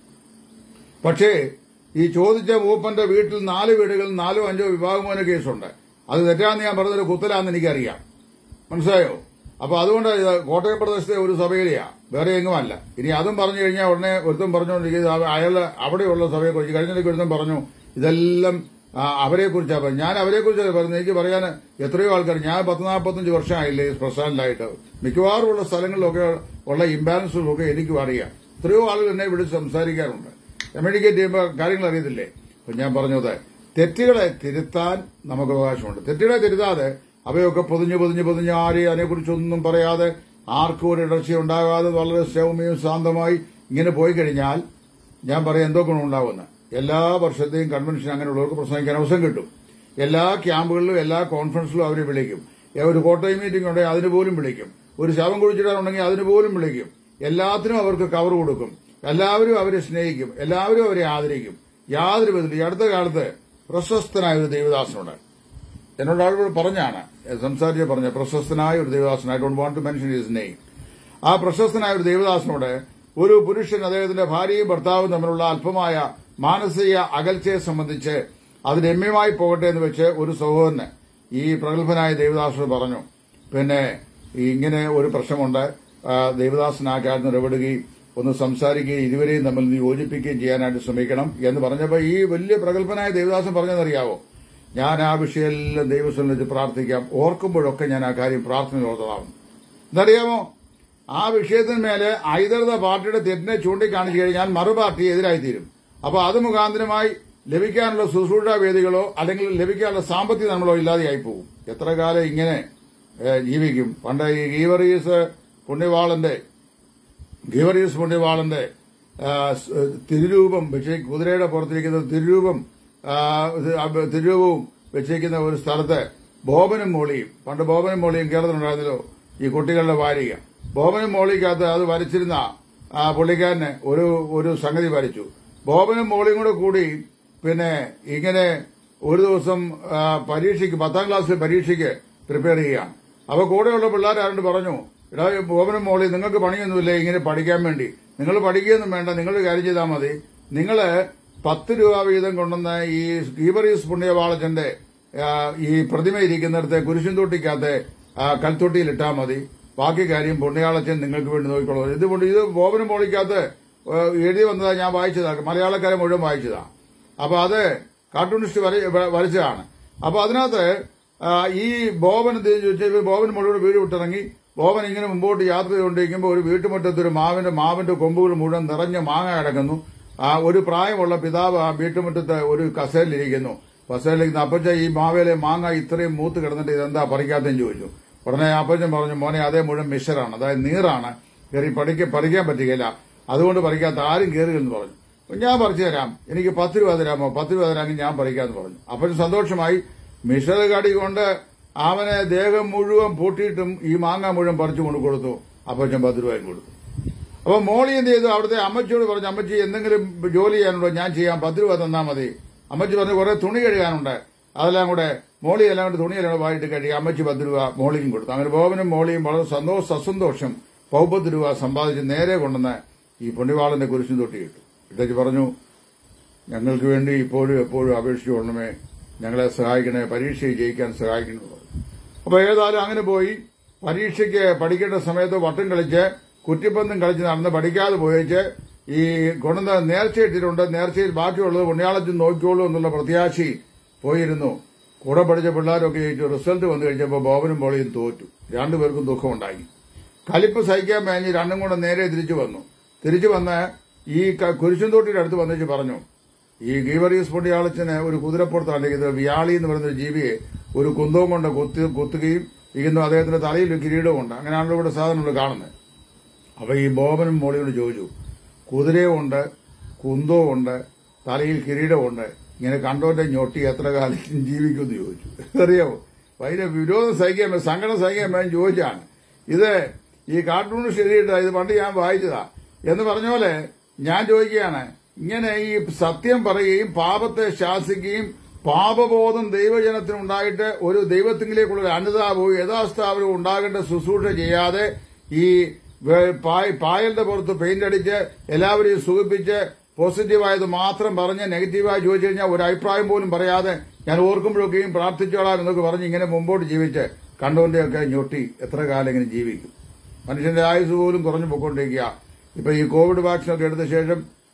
പക്ഷേ ഈ ചോദിച്ച മൂപ്പന്റെ വീട്ടിൽ നാല് വീടുകളിൽ നാലോ അഞ്ചോ വിഭാഗമോന കേസുണ്ട് അത് തെറ്റാന്ന് ഞാൻ പറഞ്ഞൊരു കുത്തലാന്ന് എനിക്കറിയാം മനസ്സിലായോ അപ്പൊ അതുകൊണ്ട് ഇത് കോട്ടയം പ്രദേശത്തെ ഒരു സഭയിലെയാ വേറെ എങ്ങുമല്ല ഇനി അതും പറഞ്ഞു കഴിഞ്ഞാൽ ഉടനെ ഒരുത്തം പറഞ്ഞുകൊണ്ടിരിക്കുന്നത് അയാൾ അവിടെയുള്ള സഭയെ കുറിച്ച് കഴിഞ്ഞിടയ്ക്ക് ഒരുത്തം പറഞ്ഞു ഇതെല്ലാം അവരെ കുറിച്ചാണ് പറഞ്ഞത് ഞാൻ അവരെ കുറിച്ച് പറഞ്ഞത് എനിക്ക് പറയാൻ എത്രയോ ആൾക്കാർ ഞാൻ പത്ത് നാൽപ്പത്തഞ്ച് വർഷമായില്ലേ ഈ പ്രസ്ഥാനത്തിലായിട്ട് മിക്കവാറും ഉള്ള സ്ഥലങ്ങളിലൊക്കെ ഉള്ള ഇംബാലൻസുകളൊക്കെ എനിക്കും അറിയാം എത്രയോ ആളുകൾ എന്നെ വിളിച്ച് സംസാരിക്കാറുണ്ട് കമ്മ്യൂണിക്കേറ്റ് ചെയ്യുമ്പോൾ കാര്യങ്ങൾ അറിയത്തില്ലേ അപ്പൊ ഞാൻ പറഞ്ഞത് തെറ്റുകളെ തിരുത്താൻ നമുക്ക് അവകാശമുണ്ട് തെറ്റുകളെ തിരുത്താതെ അവയൊക്കെ പൊതിഞ്ഞ് പൊതിഞ്ഞ് പൊതിഞ്ഞ് ആരെയും അതിനെക്കുറിച്ചൊന്നും പറയാതെ ആർക്കും ഒരു ഇടർച്ച ഉണ്ടാകാതെ വളരെ സൗമ്യവും ശാന്തമായി ഇങ്ങനെ പോയി കഴിഞ്ഞാൽ ഞാൻ പറയാം എന്തോ ഗുണമുണ്ടാവുമെന്ന് എല്ലാ വർഷത്തെയും കൺവെൻഷൻ അങ്ങനെയുള്ളവർക്ക് പ്രസംഗിക്കാൻ അവസരം കിട്ടും എല്ലാ ക്യാമ്പുകളിലും എല്ലാ കോൺഫറൻസിലും അവരെ വിളിക്കും ഏ, ഒരു കോട്ടയം മീറ്റിംഗ് ഉണ്ടെങ്കിൽ അതിന് പോലും വിളിക്കും ഒരു ശവം കുഴിച്ചിടാനുണ്ടെങ്കിൽ അതിന് പോലും വിളിക്കും എല്ലാത്തിനും അവർക്ക് കവർ കൊടുക്കും എല്ലാവരും അവരെ സ്നേഹിക്കും എല്ലാവരും അവരെ ആദരിക്കും യാതൊരു വിധത്തിലും ഈ അടുത്ത കാലത്ത് പ്രശസ്തനായ ഒരു ദേവദാസനുണ്ട് എന്നോട് ആളുകൾ പറഞ്ഞാണ് സംസാരിച്ച് പറഞ്ഞ പ്രശസ്തനായ ഒരു Devadasan I don't want to mention his name ആ പ്രശസ്തനായ ഒരു ദേവദാസനോട് ഒരു പുരുഷൻ അദ്ദേഹത്തിന്റെ ഭാര്യയും ഭർത്താവും തമ്മിലുള്ള അല്പമായ മാനസിക അകൽച്ചയെ സംബന്ധിച്ച് അത് രമ്യമായി പോകട്ടെ എന്ന് വെച്ച് ഒരു സഹോദരന് ഈ പ്രഗത്ഭനായ ദേവദാസനോട് പറഞ്ഞു പിന്നെ ഇങ്ങനെ ഒരു പ്രശ്നമുണ്ട് ആ, ദേവദാസൻ ആ കാര്യത്തിൽ ഇടപെടുകയും ഒന്ന് സംസാരിക്കുകയും ഇരുവരെയും തമ്മിൽ ഒന്ന് യോജിപ്പിക്കുകയും ചെയ്യാനായിട്ട് ശ്രമിക്കണം എന്ന് പറഞ്ഞപ്പോൾ ഈ വലിയ പ്രഗത്ഭനായ ദേവദാസൻ പറഞ്ഞതെന്നറിയാവോ ഞാൻ ആ വിഷയമെല്ലാം ദൈവസ്ഥലം വെച്ച് പ്രാർത്ഥിക്കാം ഓർക്കുമ്പോഴൊക്കെ ഞാൻ ആ കാര്യം പ്രാർത്ഥന ഓർത്തതാവും എന്നറിയാമോ ആ വിഷയത്തിന്മേല് ഐതൃത പാർട്ടിയുടെ തെറ്റിനെ ചൂണ്ടിക്കാണിച്ചു കഴിഞ്ഞാൽ മറു പാർട്ടി എതിരായിത്തീരും അപ്പൊ അത് മുഖാന്തരമായി ലഭിക്കാനുള്ള ശുശ്രൂഷ വേദികളോ അല്ലെങ്കിൽ ലഭിക്കാനുള്ള സാമ്പത്തിക നമ്മളോ ഇല്ലാതെയായി പോകും എത്ര കാലം ഇങ്ങനെ ഏ, ജീവിക്കും പണ്ട് ഈ ഗീവറീസ് പുണ്യവാളന്റെ ഗീവറീസ് പുണ്യവാളന്റെ ആ, സ്- തിരുരൂപം വെച്ച് കുതിരയുടെ പുറത്തിരിക്കുന്ന തിരുരൂപം ആ, ഇത് അബ് തിരുരൂപവും വെച്ചിരിക്കുന്ന ഒരു സ്ഥലത്ത് ബോബനും മോളിയും പണ്ട് ബോബനും മോളിയും കേരളത്തിലുണ്ടായിരുന്നല്ലോ ഈ കുട്ടികളുടെ വാരിക ബോബനും മോളിക്കകത്ത് അത് വരച്ചിരുന്ന ആ പുള്ളിക്കാരന് ഒരു ഒരു സംഗതി വരച്ചു ബോബനും മോളിയും കൂടെ കൂടി പിന്നെ ഇങ്ങനെ ഒരു ദിവസം ആ, പരീക്ഷയ്ക്ക് പത്താം ക്ലാസ്സിലെ പരീക്ഷയ്ക്ക് പ്രിപ്പയർ ചെയ്യുകയാണ് അപ്പൊ കൂടെയുള്ള പിള്ളേർ ആരോട് പറഞ്ഞു എടാ ഈ ബോബനും മോളി നിങ്ങൾക്ക് പണിയൊന്നുമില്ല ഇങ്ങനെ പഠിക്കാൻ വേണ്ടി നിങ്ങൾ പഠിക്കുകയൊന്നും വേണ്ട നിങ്ങൾ കാര്യം ചെയ്താൽ മതി നിങ്ങള് പത്ത് രൂപ വീതം കൊണ്ടുവന്ന ഈ ഗീബറീസ് പുണ്യവാളച്ചന്റെ ആ, ഈ പ്രതിമ ഇരിക്കുന്നിടത്ത് കുരിശും തൊട്ടിക്കകത്ത് കൽത്തൊട്ടിയിൽ ഇട്ടാൽ മതി ബാക്കി കാര്യം പുണ്യാളച്ചൻ നിങ്ങൾക്ക് വേണ്ടി നോക്കിക്കോളൂ ഇത് കൊണ്ട് ഇത് ബോബനും മോളിക്കകത്ത് ആ, എഴുതി വന്നതാ ഞാൻ വായിച്ചതാ മലയാളക്കാരെ മുഴുവൻ വായിച്ചതാ അപ്പൊ അത് കാർട്ടൂണിസ്റ്റ് വര- വ- വരച്ചതാണ് അപ്പൊ അതിനകത്ത് ആ, ഈ ബോബൻ എന്ത് ചെയ്തു ചോദിച്ചാൽ ബോബൻ മുഴുവൻ വീട് വിട്ടിറങ്ങി ബോബൻ ഇങ്ങനെ മുമ്പോട്ട് യാത്ര ചെയ്തുകൊണ്ടിരിക്കുമ്പോൾ ഒരു വീട്ടുമുറ്റത്ത് ഒരു മാവിന്റെ മാവിന്റെ കൊമ്പുകൾ മുഴുവൻ നിറഞ്ഞ മാങ്ങ കിടക്കുന്നു ആ ഒരു പ്രായമുള്ള പിതാവ് ആ വീട്ടുമുറ്റത്ത് ഒരു കസേരയിലിരിക്കുന്നു കസേരയിലിരിക്കുന്ന അപ്പച്ച ഈ മാവേലെ മാങ്ങ ഇത്രയും മൂത്ത് കിടന്നിട്ട് ഇതെന്താ പറിക്കാത്തെന്ന് ചോദിച്ചു ഉടനെ അപ്പച്ചൻ പറഞ്ഞു മോനെ അതേ മുഴുവൻ മിശ്രാണ് അതായത് നീറാണ് കയറി പഠിക്ക പറിക്കാൻ പറ്റുകയില്ല അതുകൊണ്ട് പറിക്കാത്ത ആരും കയറുകയെന്ന് പറഞ്ഞു അപ്പൊ ഞാൻ പറിച്ചു തരാം എനിക്ക് പത്ത് രൂപ തരാമോ പത്ത് രൂപ തരാമെങ്കിൽ ഞാൻ പറിക്കാമെന്ന് പറഞ്ഞു അപ്പച്ചൻ സന്തോഷമായി മിശ്ര കടി കൊണ്ട് അവനെ ദേഹം മുഴുവൻ പൂട്ടിയിട്ടും ഈ മാങ്ങ മുഴുവൻ പറിച്ചു കൊണ്ട് കൊടുത്തു അപ്പച്ചൻ പത്ത് രൂപയും കൊടുത്തു അപ്പൊ മോളി എന്ത് ചെയ്തു അവിടുത്തെ അമ്മച്ചിയോട് പറഞ്ഞു അമ്മച്ചി എന്തെങ്കിലും ജോലി ചെയ്യാനുണ്ടോ ഞാൻ ചെയ്യാം പത്ത് രൂപ തന്നാ മതി അമ്മച്ചി പറഞ്ഞു കുറെ തുണി കഴുകാനുണ്ട് അതെല്ലാം കൂടെ മോളി എല്ലാം കൂടെ തുണിയെല്ലാം കൂടെ വായിട്ട് കഴുകി അമ്മച്ചി പത്ത് രൂപ മോളിയും കൊടുത്തു അങ്ങനെ ബോബനും മോളിയും വളരെ സന്തോഷ സസന്തോഷം പൗപ്പത്ത് രൂപ സമ്പാദിച്ച് നേരെ കൊണ്ടുവന്ന് ഈ പുണ്യവാളന്റെ കുരിശും തൊട്ടി ഇട്ടു ഇട്ടേച്ച് പറഞ്ഞു ഞങ്ങൾക്ക് വേണ്ടി ഇപ്പോഴും എപ്പോഴും അപേക്ഷിച്ചു കൊള്ളണമേ ഞങ്ങളെ സഹായിക്കണേ പരീക്ഷയിൽ ജയിക്കാൻ സഹായിക്കണമെന്ന് പറഞ്ഞു അപ്പൊ ഏതായാലും അങ്ങനെ പോയി പരീക്ഷയ്ക്ക് പഠിക്കേണ്ട സമയത്ത് വട്ടം കളിച്ച് കുറ്റിപ്പന്തും കളിച്ച് നടന്ന് പഠിക്കാതെ പോയിച്ച് ഈ കൊണ്ടുവന്ന നേർച്ച ഇട്ടിട്ടുണ്ട് നേർച്ചയിൽ ബാക്കിയുള്ളത് പുണ്യാളത്തിൽ നോക്കിയോളൂ എന്നുള്ള പ്രത്യാശി പോയിരുന്നു കൂടെ പഠിച്ച പിള്ളേരൊക്കെ ജയിച്ചു റിസൾട്ട് വന്നു കഴിഞ്ഞപ്പോൾ ബോബനും പോളിയും തോറ്റു രണ്ടുപേർക്കും ദുഃഖമുണ്ടായി കലിപ്പ് സഹിക്കാൻ മേഞ്ഞ് രണ്ടും കൂടെ നേരെ തിരിച്ചു വന്നു തിരിച്ചു വന്ന് ഈ ക- കുരിശുംതോട്ടിയുടെ അടുത്ത് വന്നിച്ച് പറഞ്ഞു ഈ ഗീവറീസ് പൊടിയാളച്ചന് ഒരു കുതിരപ്പുറത്താണ് ഇത് വ്യാളി എന്ന് പറയുന്ന ഒരു ജീവിയെ ഒരു കുന്തവും കൊണ്ട് കുത്തി കുത്തുകയും ഇരിക്കുന്നു അദ്ദേഹത്തിന്റെ തലയിൽ ഒരു കിരീടവും ഉണ്ട് അങ്ങനെയാണല്ലോ ഇവിടെ സാധനങ്ങൾ കാണുന്നത് അപ്പൊ ഈ ബോബനും മോളിയോട് ചോദിച്ചു കുതിരയുമുണ്ട് കുന്തവുമുണ്ട് തലയിൽ കിരീടമുണ്ട് ഇങ്ങനെ കണ്ടോന്റെ ഞൊട്ടി എത്ര കാലം ജീവിക്കുമെന്ന് ചോദിച്ചു അറിയാമോ അതിന്റെ വിരോധം സഹിക്കാൻ വേ- സങ്കടം സഹിക്കാൻ വേണ്ടി ചോദിച്ചാണ് ഇത് ഈ കാർട്ടൂണിസ്റ്റ് എഴുതിയിട്ടാ ഇത് പണ്ട് ഞാൻ വായിച്ചതാ എന്ന് പറഞ്ഞ പോലെ ഞാൻ ചോദിക്കുകയാണ് ഇങ്ങനെ ഈ സത്യം പറയുകയും പാപത്തെ ശാസിക്കുകയും പാപബോധം ദൈവജനത്തിനുണ്ടായിട്ട് ഒരു ദൈവത്തിങ്കിലേക്കുള്ള ഒരു അനുതാപവും യഥാസ്ഥാപനവും ഉണ്ടാകേണ്ട ശുശ്രൂഷ ചെയ്യാതെ ഈ വേ- പായ- പായലിന്റെ പുറത്ത് പെയിന്റ് അടിച്ച് എല്ലാവരെയും സുഖിപ്പിച്ച് പോസിറ്റീവായത് മാത്രം പറഞ്ഞ് നെഗറ്റീവായി ചോദിച്ചു കഴിഞ്ഞാൽ ഒരു അഭിപ്രായം പോലും പറയാതെ ഞാൻ ഓർക്കുമ്പോഴൊക്കെയും പ്രാർത്ഥിച്ചോളാം എന്നൊക്കെ പറഞ്ഞ് ഇങ്ങനെ മുമ്പോട്ട് ജീവിച്ച് കണ്ടവന്റെയൊക്കെ ഞൊട്ടി എത്ര കാലം ഇങ്ങനെ ജീവിക്കും മനുഷ്യന്റെ ആയുസ് പോലും കുറഞ്ഞു പോയിക്കൊണ്ടിരിക്കുക ഇപ്പൊ ഈ കോവിഡ് വാക്സിനൊക്കെ എടുത്ത ശേഷം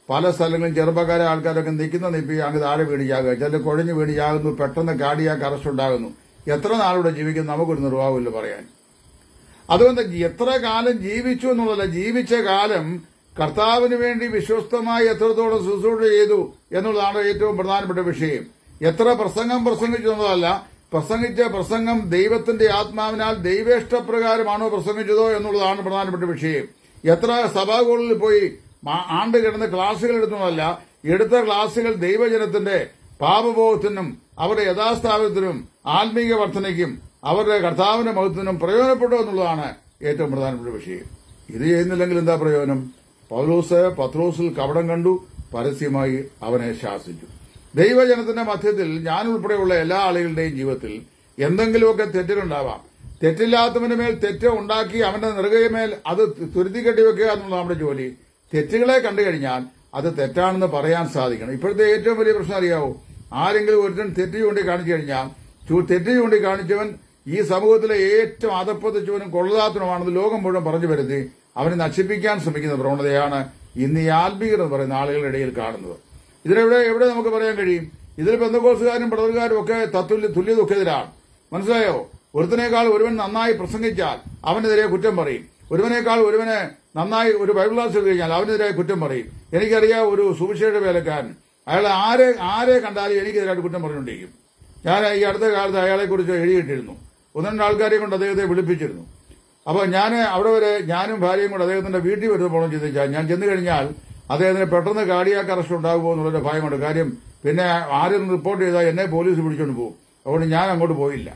പല സ്ഥലങ്ങളിലും ചെറുപ്പക്കാരെ ആൾക്കാരൊക്കെ നിൽക്കുന്ന നിപ്പി അങ്ങ് താഴെ വീണിയാകുക ചില കുഴഞ്ഞു വീണിയാകുന്നു പെട്ടെന്ന് കാടിയാക്ക് അറസ്റ്റ് ഉണ്ടാകുന്നു എത്ര നാളിവിടെ ജീവിക്കും നമുക്കൊരു നിർവാഹമില്ല പറയാൻ അതുകൊണ്ട് എത്ര കാലം ജീവിച്ചു എന്നുള്ളതല്ല ജീവിച്ച കാലം കർത്താവിന് വേണ്ടി വിശ്വസ്തമായി എത്രത്തോളം ശുശ്രൂഷ ചെയ്തു എന്നുള്ളതാണ് ഏറ്റവും പ്രധാനപ്പെട്ട വിഷയം എത്ര പ്രസംഗം പ്രസംഗിച്ചു എന്നതല്ല പ്രസംഗിച്ച പ്രസംഗം ദൈവത്തിന്റെ ആത്മാവിനാൽ ദൈവേഷ്ടപ്രകാരമാണോ പ്രസംഗിച്ചതോ എന്നുള്ളതാണ് പ്രധാനപ്പെട്ട വിഷയം എത്ര സഭാകളിൽ പോയി മാ- ആണ്ട് കിടന്ന് ക്ലാസുകൾ എടുത്തുന്നതല്ല എടുത്ത ക്ലാസുകൾ ദൈവജനത്തിന്റെ പാപബോധത്തിനും അവരുടെ യഥാസ്ഥാപനത്തിനും ആത്മീക വർധനയ്ക്കും അവരുടെ കർത്താവിന്റെ മഹത്വത്തിനും പ്രയോജനപ്പെട്ടു എന്നുള്ളതാണ് ഏറ്റവും പ്രധാനപ്പെട്ട വിഷയം ഇത് ചെയ്യുന്നില്ലെങ്കിൽ എന്താ പ്രയോജനം പൗലോസ് പത്രോസിൽ കപടം കണ്ടു പരസ്യമായി അവനെ ശാസിച്ചു ദൈവജനത്തിന്റെ മധ്യത്തിൽ ഞാൻ ഉൾപ്പെടെയുള്ള എല്ലാ ആളുകളുടെയും ജീവിതത്തിൽ എന്തെങ്കിലുമൊക്കെ തെറ്റുകളുണ്ടാവാം തെറ്റില്ലാത്തവന്റെ മേൽ തെറ്റ് ഉണ്ടാക്കി അവന്റെ നെറുകയമേൽ അത് തുരുത്തി കെട്ടിവെക്കുക എന്നുള്ളത് നമ്മുടെ ജോലി തെറ്റുകളെ കണ്ടു കഴിഞ്ഞാൽ അത് തെറ്റാണെന്ന് പറയാൻ സാധിക്കണം ഇപ്പോഴത്തെ ഏറ്റവും വലിയ പ്രശ്നം അറിയാവോ ആരെങ്കിലും ഒരുത്തൻ തെറ്റ് ചൂണ്ടി കാണിച്ചു കഴിഞ്ഞാൽ ചു- തെറ്റ് ചൂണ്ടി കാണിച്ചവൻ ഈ സമൂഹത്തിലെ ഏറ്റവും അതപ്പതിച്ചവനും കൊള്ളതാത്തനുമാണെന്ന് ലോകം മുഴുവൻ പറഞ്ഞു വരുത്തി അവനെ നശിപ്പിക്കാൻ ശ്രമിക്കുന്ന പ്രവണതയാണ് ഇന്ന് ഈ ആത്മീകർ എന്ന് പറയുന്ന ആളുകളുടെ ഇടയിൽ കാണുന്നത് ഇതിനെവിടെ എവിടെ നമുക്ക് പറയാൻ കഴിയും ഇതിൽ ബന്ധുക്കോസുകാരും ബ്രദറുകാരും ഒക്കെ തത്തുല്യ തുല്യ ദുഃഖിതരാണ് മനസ്സിലായോ ഒരുത്തനേക്കാൾ ഒരുവൻ നന്നായി പ്രസംഗിച്ചാൽ അവനെതിരെ കുറ്റം പറയും ഒരുവനേക്കാൾ ഒരുവന് നന്നായി ഒരു ബൈബിൾ ക്ലാസ് എടുത്തു കഴിഞ്ഞാൽ അവനെതിരെ കുറ്റം പറയും എനിക്കറിയാം ഒരു സുവിശേഷ വേലക്കാരൻ അയാൾ ആരെ ആരെ കണ്ടാലും എനിക്കെതിരായിട്ട് കുറ്റം പറഞ്ഞുകൊണ്ടിരിക്കും ഞാൻ ഈ അടുത്ത കാലത്ത് അയാളെക്കുറിച്ച് എഴുതിയിട്ടിരുന്നു ഒന്ന് രണ്ട് ആൾക്കാരെ കൊണ്ട് അദ്ദേഹത്തെ വിളിപ്പിച്ചിരുന്നു അപ്പോൾ ഞാൻ അവിടെ വരെ ഞാനും ഭാര്യയും കൂടെ അദ്ദേഹത്തിന്റെ വീട്ടിൽ വരുന്ന പോകണം ചിന്തിച്ചാൽ ഞാൻ ചെന്ന് കഴിഞ്ഞാൽ അദ്ദേഹത്തിന് പെട്ടെന്ന് കാർഡിയാക്ക് അറസ്റ്റ് ഉണ്ടാകുമോ എന്നുള്ളൊരു ഭയമുണ്ട് കാര്യം പിന്നെ ആരും റിപ്പോർട്ട് ചെയ്താൽ എന്നെ പോലീസ് പിടിച്ചുകൊണ്ട് പോകും അതുകൊണ്ട് ഞാൻ അങ്ങോട്ട് പോയില്ല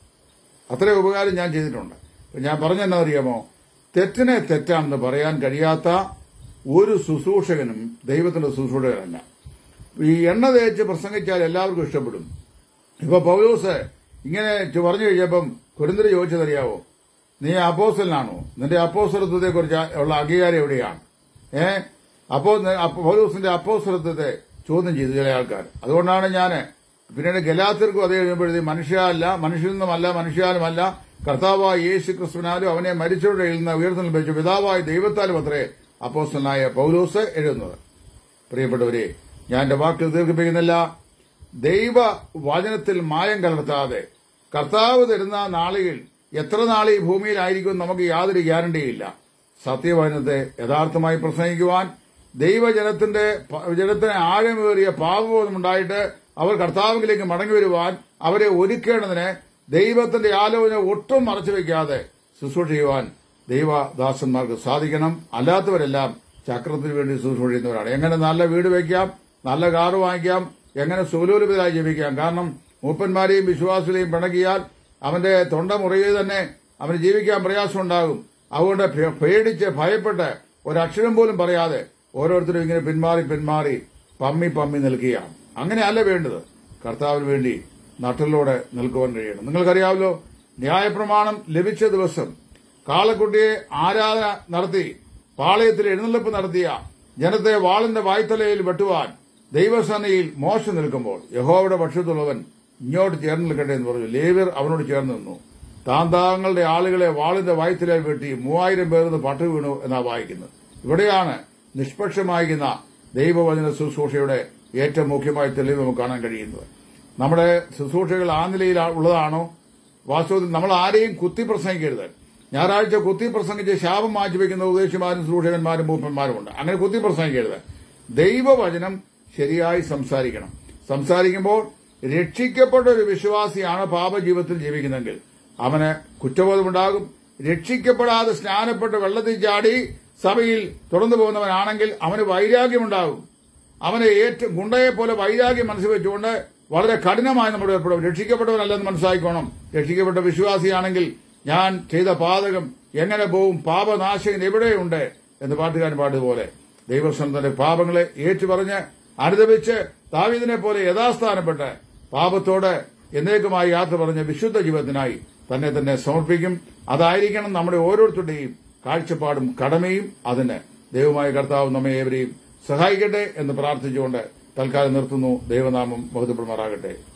അത്രയും ഉപകാരം ഞാൻ ചെയ്തിട്ടുണ്ട് ഞാൻ പറഞ്ഞെന്നാ അറിയാമോ തെറ്റിനെ തെറ്റാണെന്ന് പറയാൻ കഴിയാത്ത ഒരു ശുശ്രൂഷകനും ദൈവത്തിന്റെ ശുശ്രൂഷകനല്ല ഈ എണ്ണ തേച്ച് പ്രസംഗിച്ചാൽ എല്ലാവർക്കും ഇഷ്ടപ്പെടും ഇപ്പൊ പൗലോസ് ഇങ്ങനെ ചു- പറഞ്ഞു കഴിഞ്ഞപ്പം കുരുന്തര് ചോദിച്ചതറിയാവോ നീ അപ്പോസ്റ്റലിനാണോ നിന്റെ അപ്പോസ്തലത്വത്തെ കുറിച്ച് ഉള്ള അംഗീകാരം എവിടെയാണ് ഏ അപ്പോ അപ്പോ- പൗലോസിന്റെ അപ്പോസ്തലത്വത്തെ ചോദ്യം ചെയ്തു ചില ആൾക്കാർ അതുകൊണ്ടാണ് ഞാൻ പിന്നീട് ഗലാത്തിർക്കും അതേ കഴിയുമ്പോഴത്തേക്ക് മനുഷ്യ അല്ല മനുഷ്യരിൽ നിന്നുമല്ല മനുഷ്യാലുമല്ല കർത്താവായ യേശു ക്രിസ്തുവിനാലും അവനെ മരിച്ചവരുടെ നിന്ന് ഉയർന്നു വെച്ചു പിതാവായ ദൈവത്താലും അത്രേ അപ്പോസ്റ്റലായ പൗലോസ് എഴുതുന്നത് പ്രിയപ്പെട്ടവരെ ഞാൻ എന്റെ വാക്കിൽ ദീർഘിപ്പിക്കുന്നില്ല ദൈവ വചനത്തിൽ മായം കലർത്താതെ കർത്താവ് തരുന്ന നാളുകൾ എത്ര നാൾ ഈ ഭൂമിയിലായിരിക്കും നമുക്ക് യാതൊരു ഗ്യാരണ്ടിയില്ല സത്യവചനത്തെ യഥാർത്ഥമായി പ്രസംഗിക്കുവാൻ ദൈവജനത്തിന്റെ പ- ജനത്തിന് ആഴമേറിയ പാപബോധമുണ്ടായിട്ട് അവർ കർത്താവിലേക്ക് മടങ്ങി വരുവാൻ അവരെ ഒരുക്കേണ്ടതിന് ദൈവത്തിന്റെ ആലോചന ഒട്ടും മറച്ചു വയ്ക്കാതെ ശുശ്രൂഷ ചെയ്യുവാൻ ദൈവദാസന്മാർക്ക് സാധിക്കണം അല്ലാത്തവരെല്ലാം ചക്രത്തിന് വേണ്ടി ശുശ്രൂഷ ചെയ്യുന്നവരാണ് എങ്ങനെ നല്ല വീട് വയ്ക്കാം നല്ല കാറ് വാങ്ങിക്കാം എങ്ങനെ സുലോലിതരായി ജീവിക്കാം കാരണം മൂപ്പന്മാരെയും വിശ്വാസികളെയും പിണക്കിയാൽ അവന്റെ തൊണ്ട മുറിയിൽ തന്നെ അവന് ജീവിക്കാൻ പ്രയാസമുണ്ടാകും അതുകൊണ്ട് ഭേ- പേടിച്ച് ഭയപ്പെട്ട് ഒരക്ഷരം പോലും പറയാതെ ഓരോരുത്തരും ഇങ്ങനെ പിന്മാറി പിന്മാറി പമ്മി പമ്മി നിൽക്കുകയാണ് അങ്ങനെയല്ല വേണ്ടത് കർത്താവിന് വേണ്ടി നട്ടിലൂടെ നിൽക്കുവാൻ കഴിയണം നിങ്ങൾക്കറിയാമല്ലോ ന്യായപ്രമാണം ലഭിച്ച ദിവസം കാളക്കുട്ടിയെ ആരാധന നടത്തി പാളയത്തിൽ എഴുന്നള്ളിപ്പ് നടത്തിയ ജനത്തെ വാളിന്റെ വായ്ത്തലയിൽ വെട്ടുവാൻ ദൈവസേനയിൽ മോശം നിൽക്കുമ്പോൾ യഹോവയുടെ പക്ഷത്തുള്ളവൻ ഇങ്ങോട്ട് ചേർന്ന് നിൽക്കട്ടെ എന്ന് പറഞ്ഞു ലേവ്യർ അവനോട് ചേർന്ന് നിന്നു താന്താങ്ങളുടെ ആളുകളെ വാളിന്റെ വായ്ത്തലയിൽ വെട്ടി മൂവായിരം പേർന്ന് പട്ടു വീണു എന്നാ വായിക്കുന്നത് ഇവിടെയാണ് നിഷ്പക്ഷമായിരിക്കുന്ന ദൈവവചന ശുശ്രൂഷയുടെ ഏറ്റവും മുഖ്യമായ തെളിവ് നമുക്ക് കാണാൻ കഴിയുന്നത് നമ്മുടെ ശുശ്രൂഷകൾ ആ നിലയിൽ ഉള്ളതാണോ വാസ്തവത്തിൽ നമ്മൾ ആരെയും കുത്തി പ്രസംഗിക്കരുത് ഞായറാഴ്ച കുത്തി പ്രസംഗിച്ച് ശാപം മാറ്റിവെക്കുന്ന ഉപദേശിമാരും സൂക്ഷകന്മാരും മൂപ്പന്മാരുമുണ്ട് അങ്ങനെ കുത്തി പ്രസംഗിക്കരുത് ദൈവവചനം ശരിയായി സംസാരിക്കണം സംസാരിക്കുമ്പോൾ രക്ഷിക്കപ്പെട്ട ഒരു വിശ്വാസിയാണ് പാപജീവിതത്തിൽ ജീവിക്കുന്നെങ്കിൽ അവന് കുറ്റബോധമുണ്ടാകും രക്ഷിക്കപ്പെടാതെ സ്നാനപ്പെട്ട് വെള്ളത്തിൽ ചാടി സഭയിൽ തുടർന്നു പോകുന്നവനാണെങ്കിൽ അവന് വൈരാഗ്യമുണ്ടാകും അവനെ ഏറ്റവും ഗുണ്ടയെ പോലെ വൈരാഗ്യം മനസ്സിൽ വെച്ചുകൊണ്ട് വളരെ കഠിനമായി നമ്മൾ ഏർപ്പെടും രക്ഷിക്കപ്പെട്ടവനല്ലെന്ന് മനസ്സിലാക്കിക്കോണം രക്ഷിക്കപ്പെട്ട വിശ്വാസിയാണെങ്കിൽ ഞാൻ ചെയ്ത പാതകം എങ്ങനെ പോവും പാപനാശകൻ എവിടെയുണ്ട് എന്ന് പാട്ടുകാരൻ പാടുപോലെ ദൈവസ്വന്തന്റെ പാപങ്ങളെ ഏറ്റുപറഞ്ഞ് അനുദപിച്ച് ദാവീദിനെ പോലെ യഥാസ്ഥാനപ്പെട്ട് പാപത്തോട് എന്നേക്കുമായി യാത്ര പറഞ്ഞ വിശുദ്ധ ജീവിതത്തിനായി തന്നെ തന്നെ സമർപ്പിക്കും അതായിരിക്കണം നമ്മുടെ ഓരോരുത്തരുടെയും കാഴ്ചപ്പാടും കടമയും അതിന് ദൈവമായ കർത്താവ് നമ്മെ ഏവരെയും സഹായിക്കട്ടെ എന്ന് പ്രാർത്ഥിച്ചുകൊണ്ട് തൽക്കാലം നിർത്തുന്നു ദൈവനാമം ബഹുദപ്പെടുമാറാകട്ടെ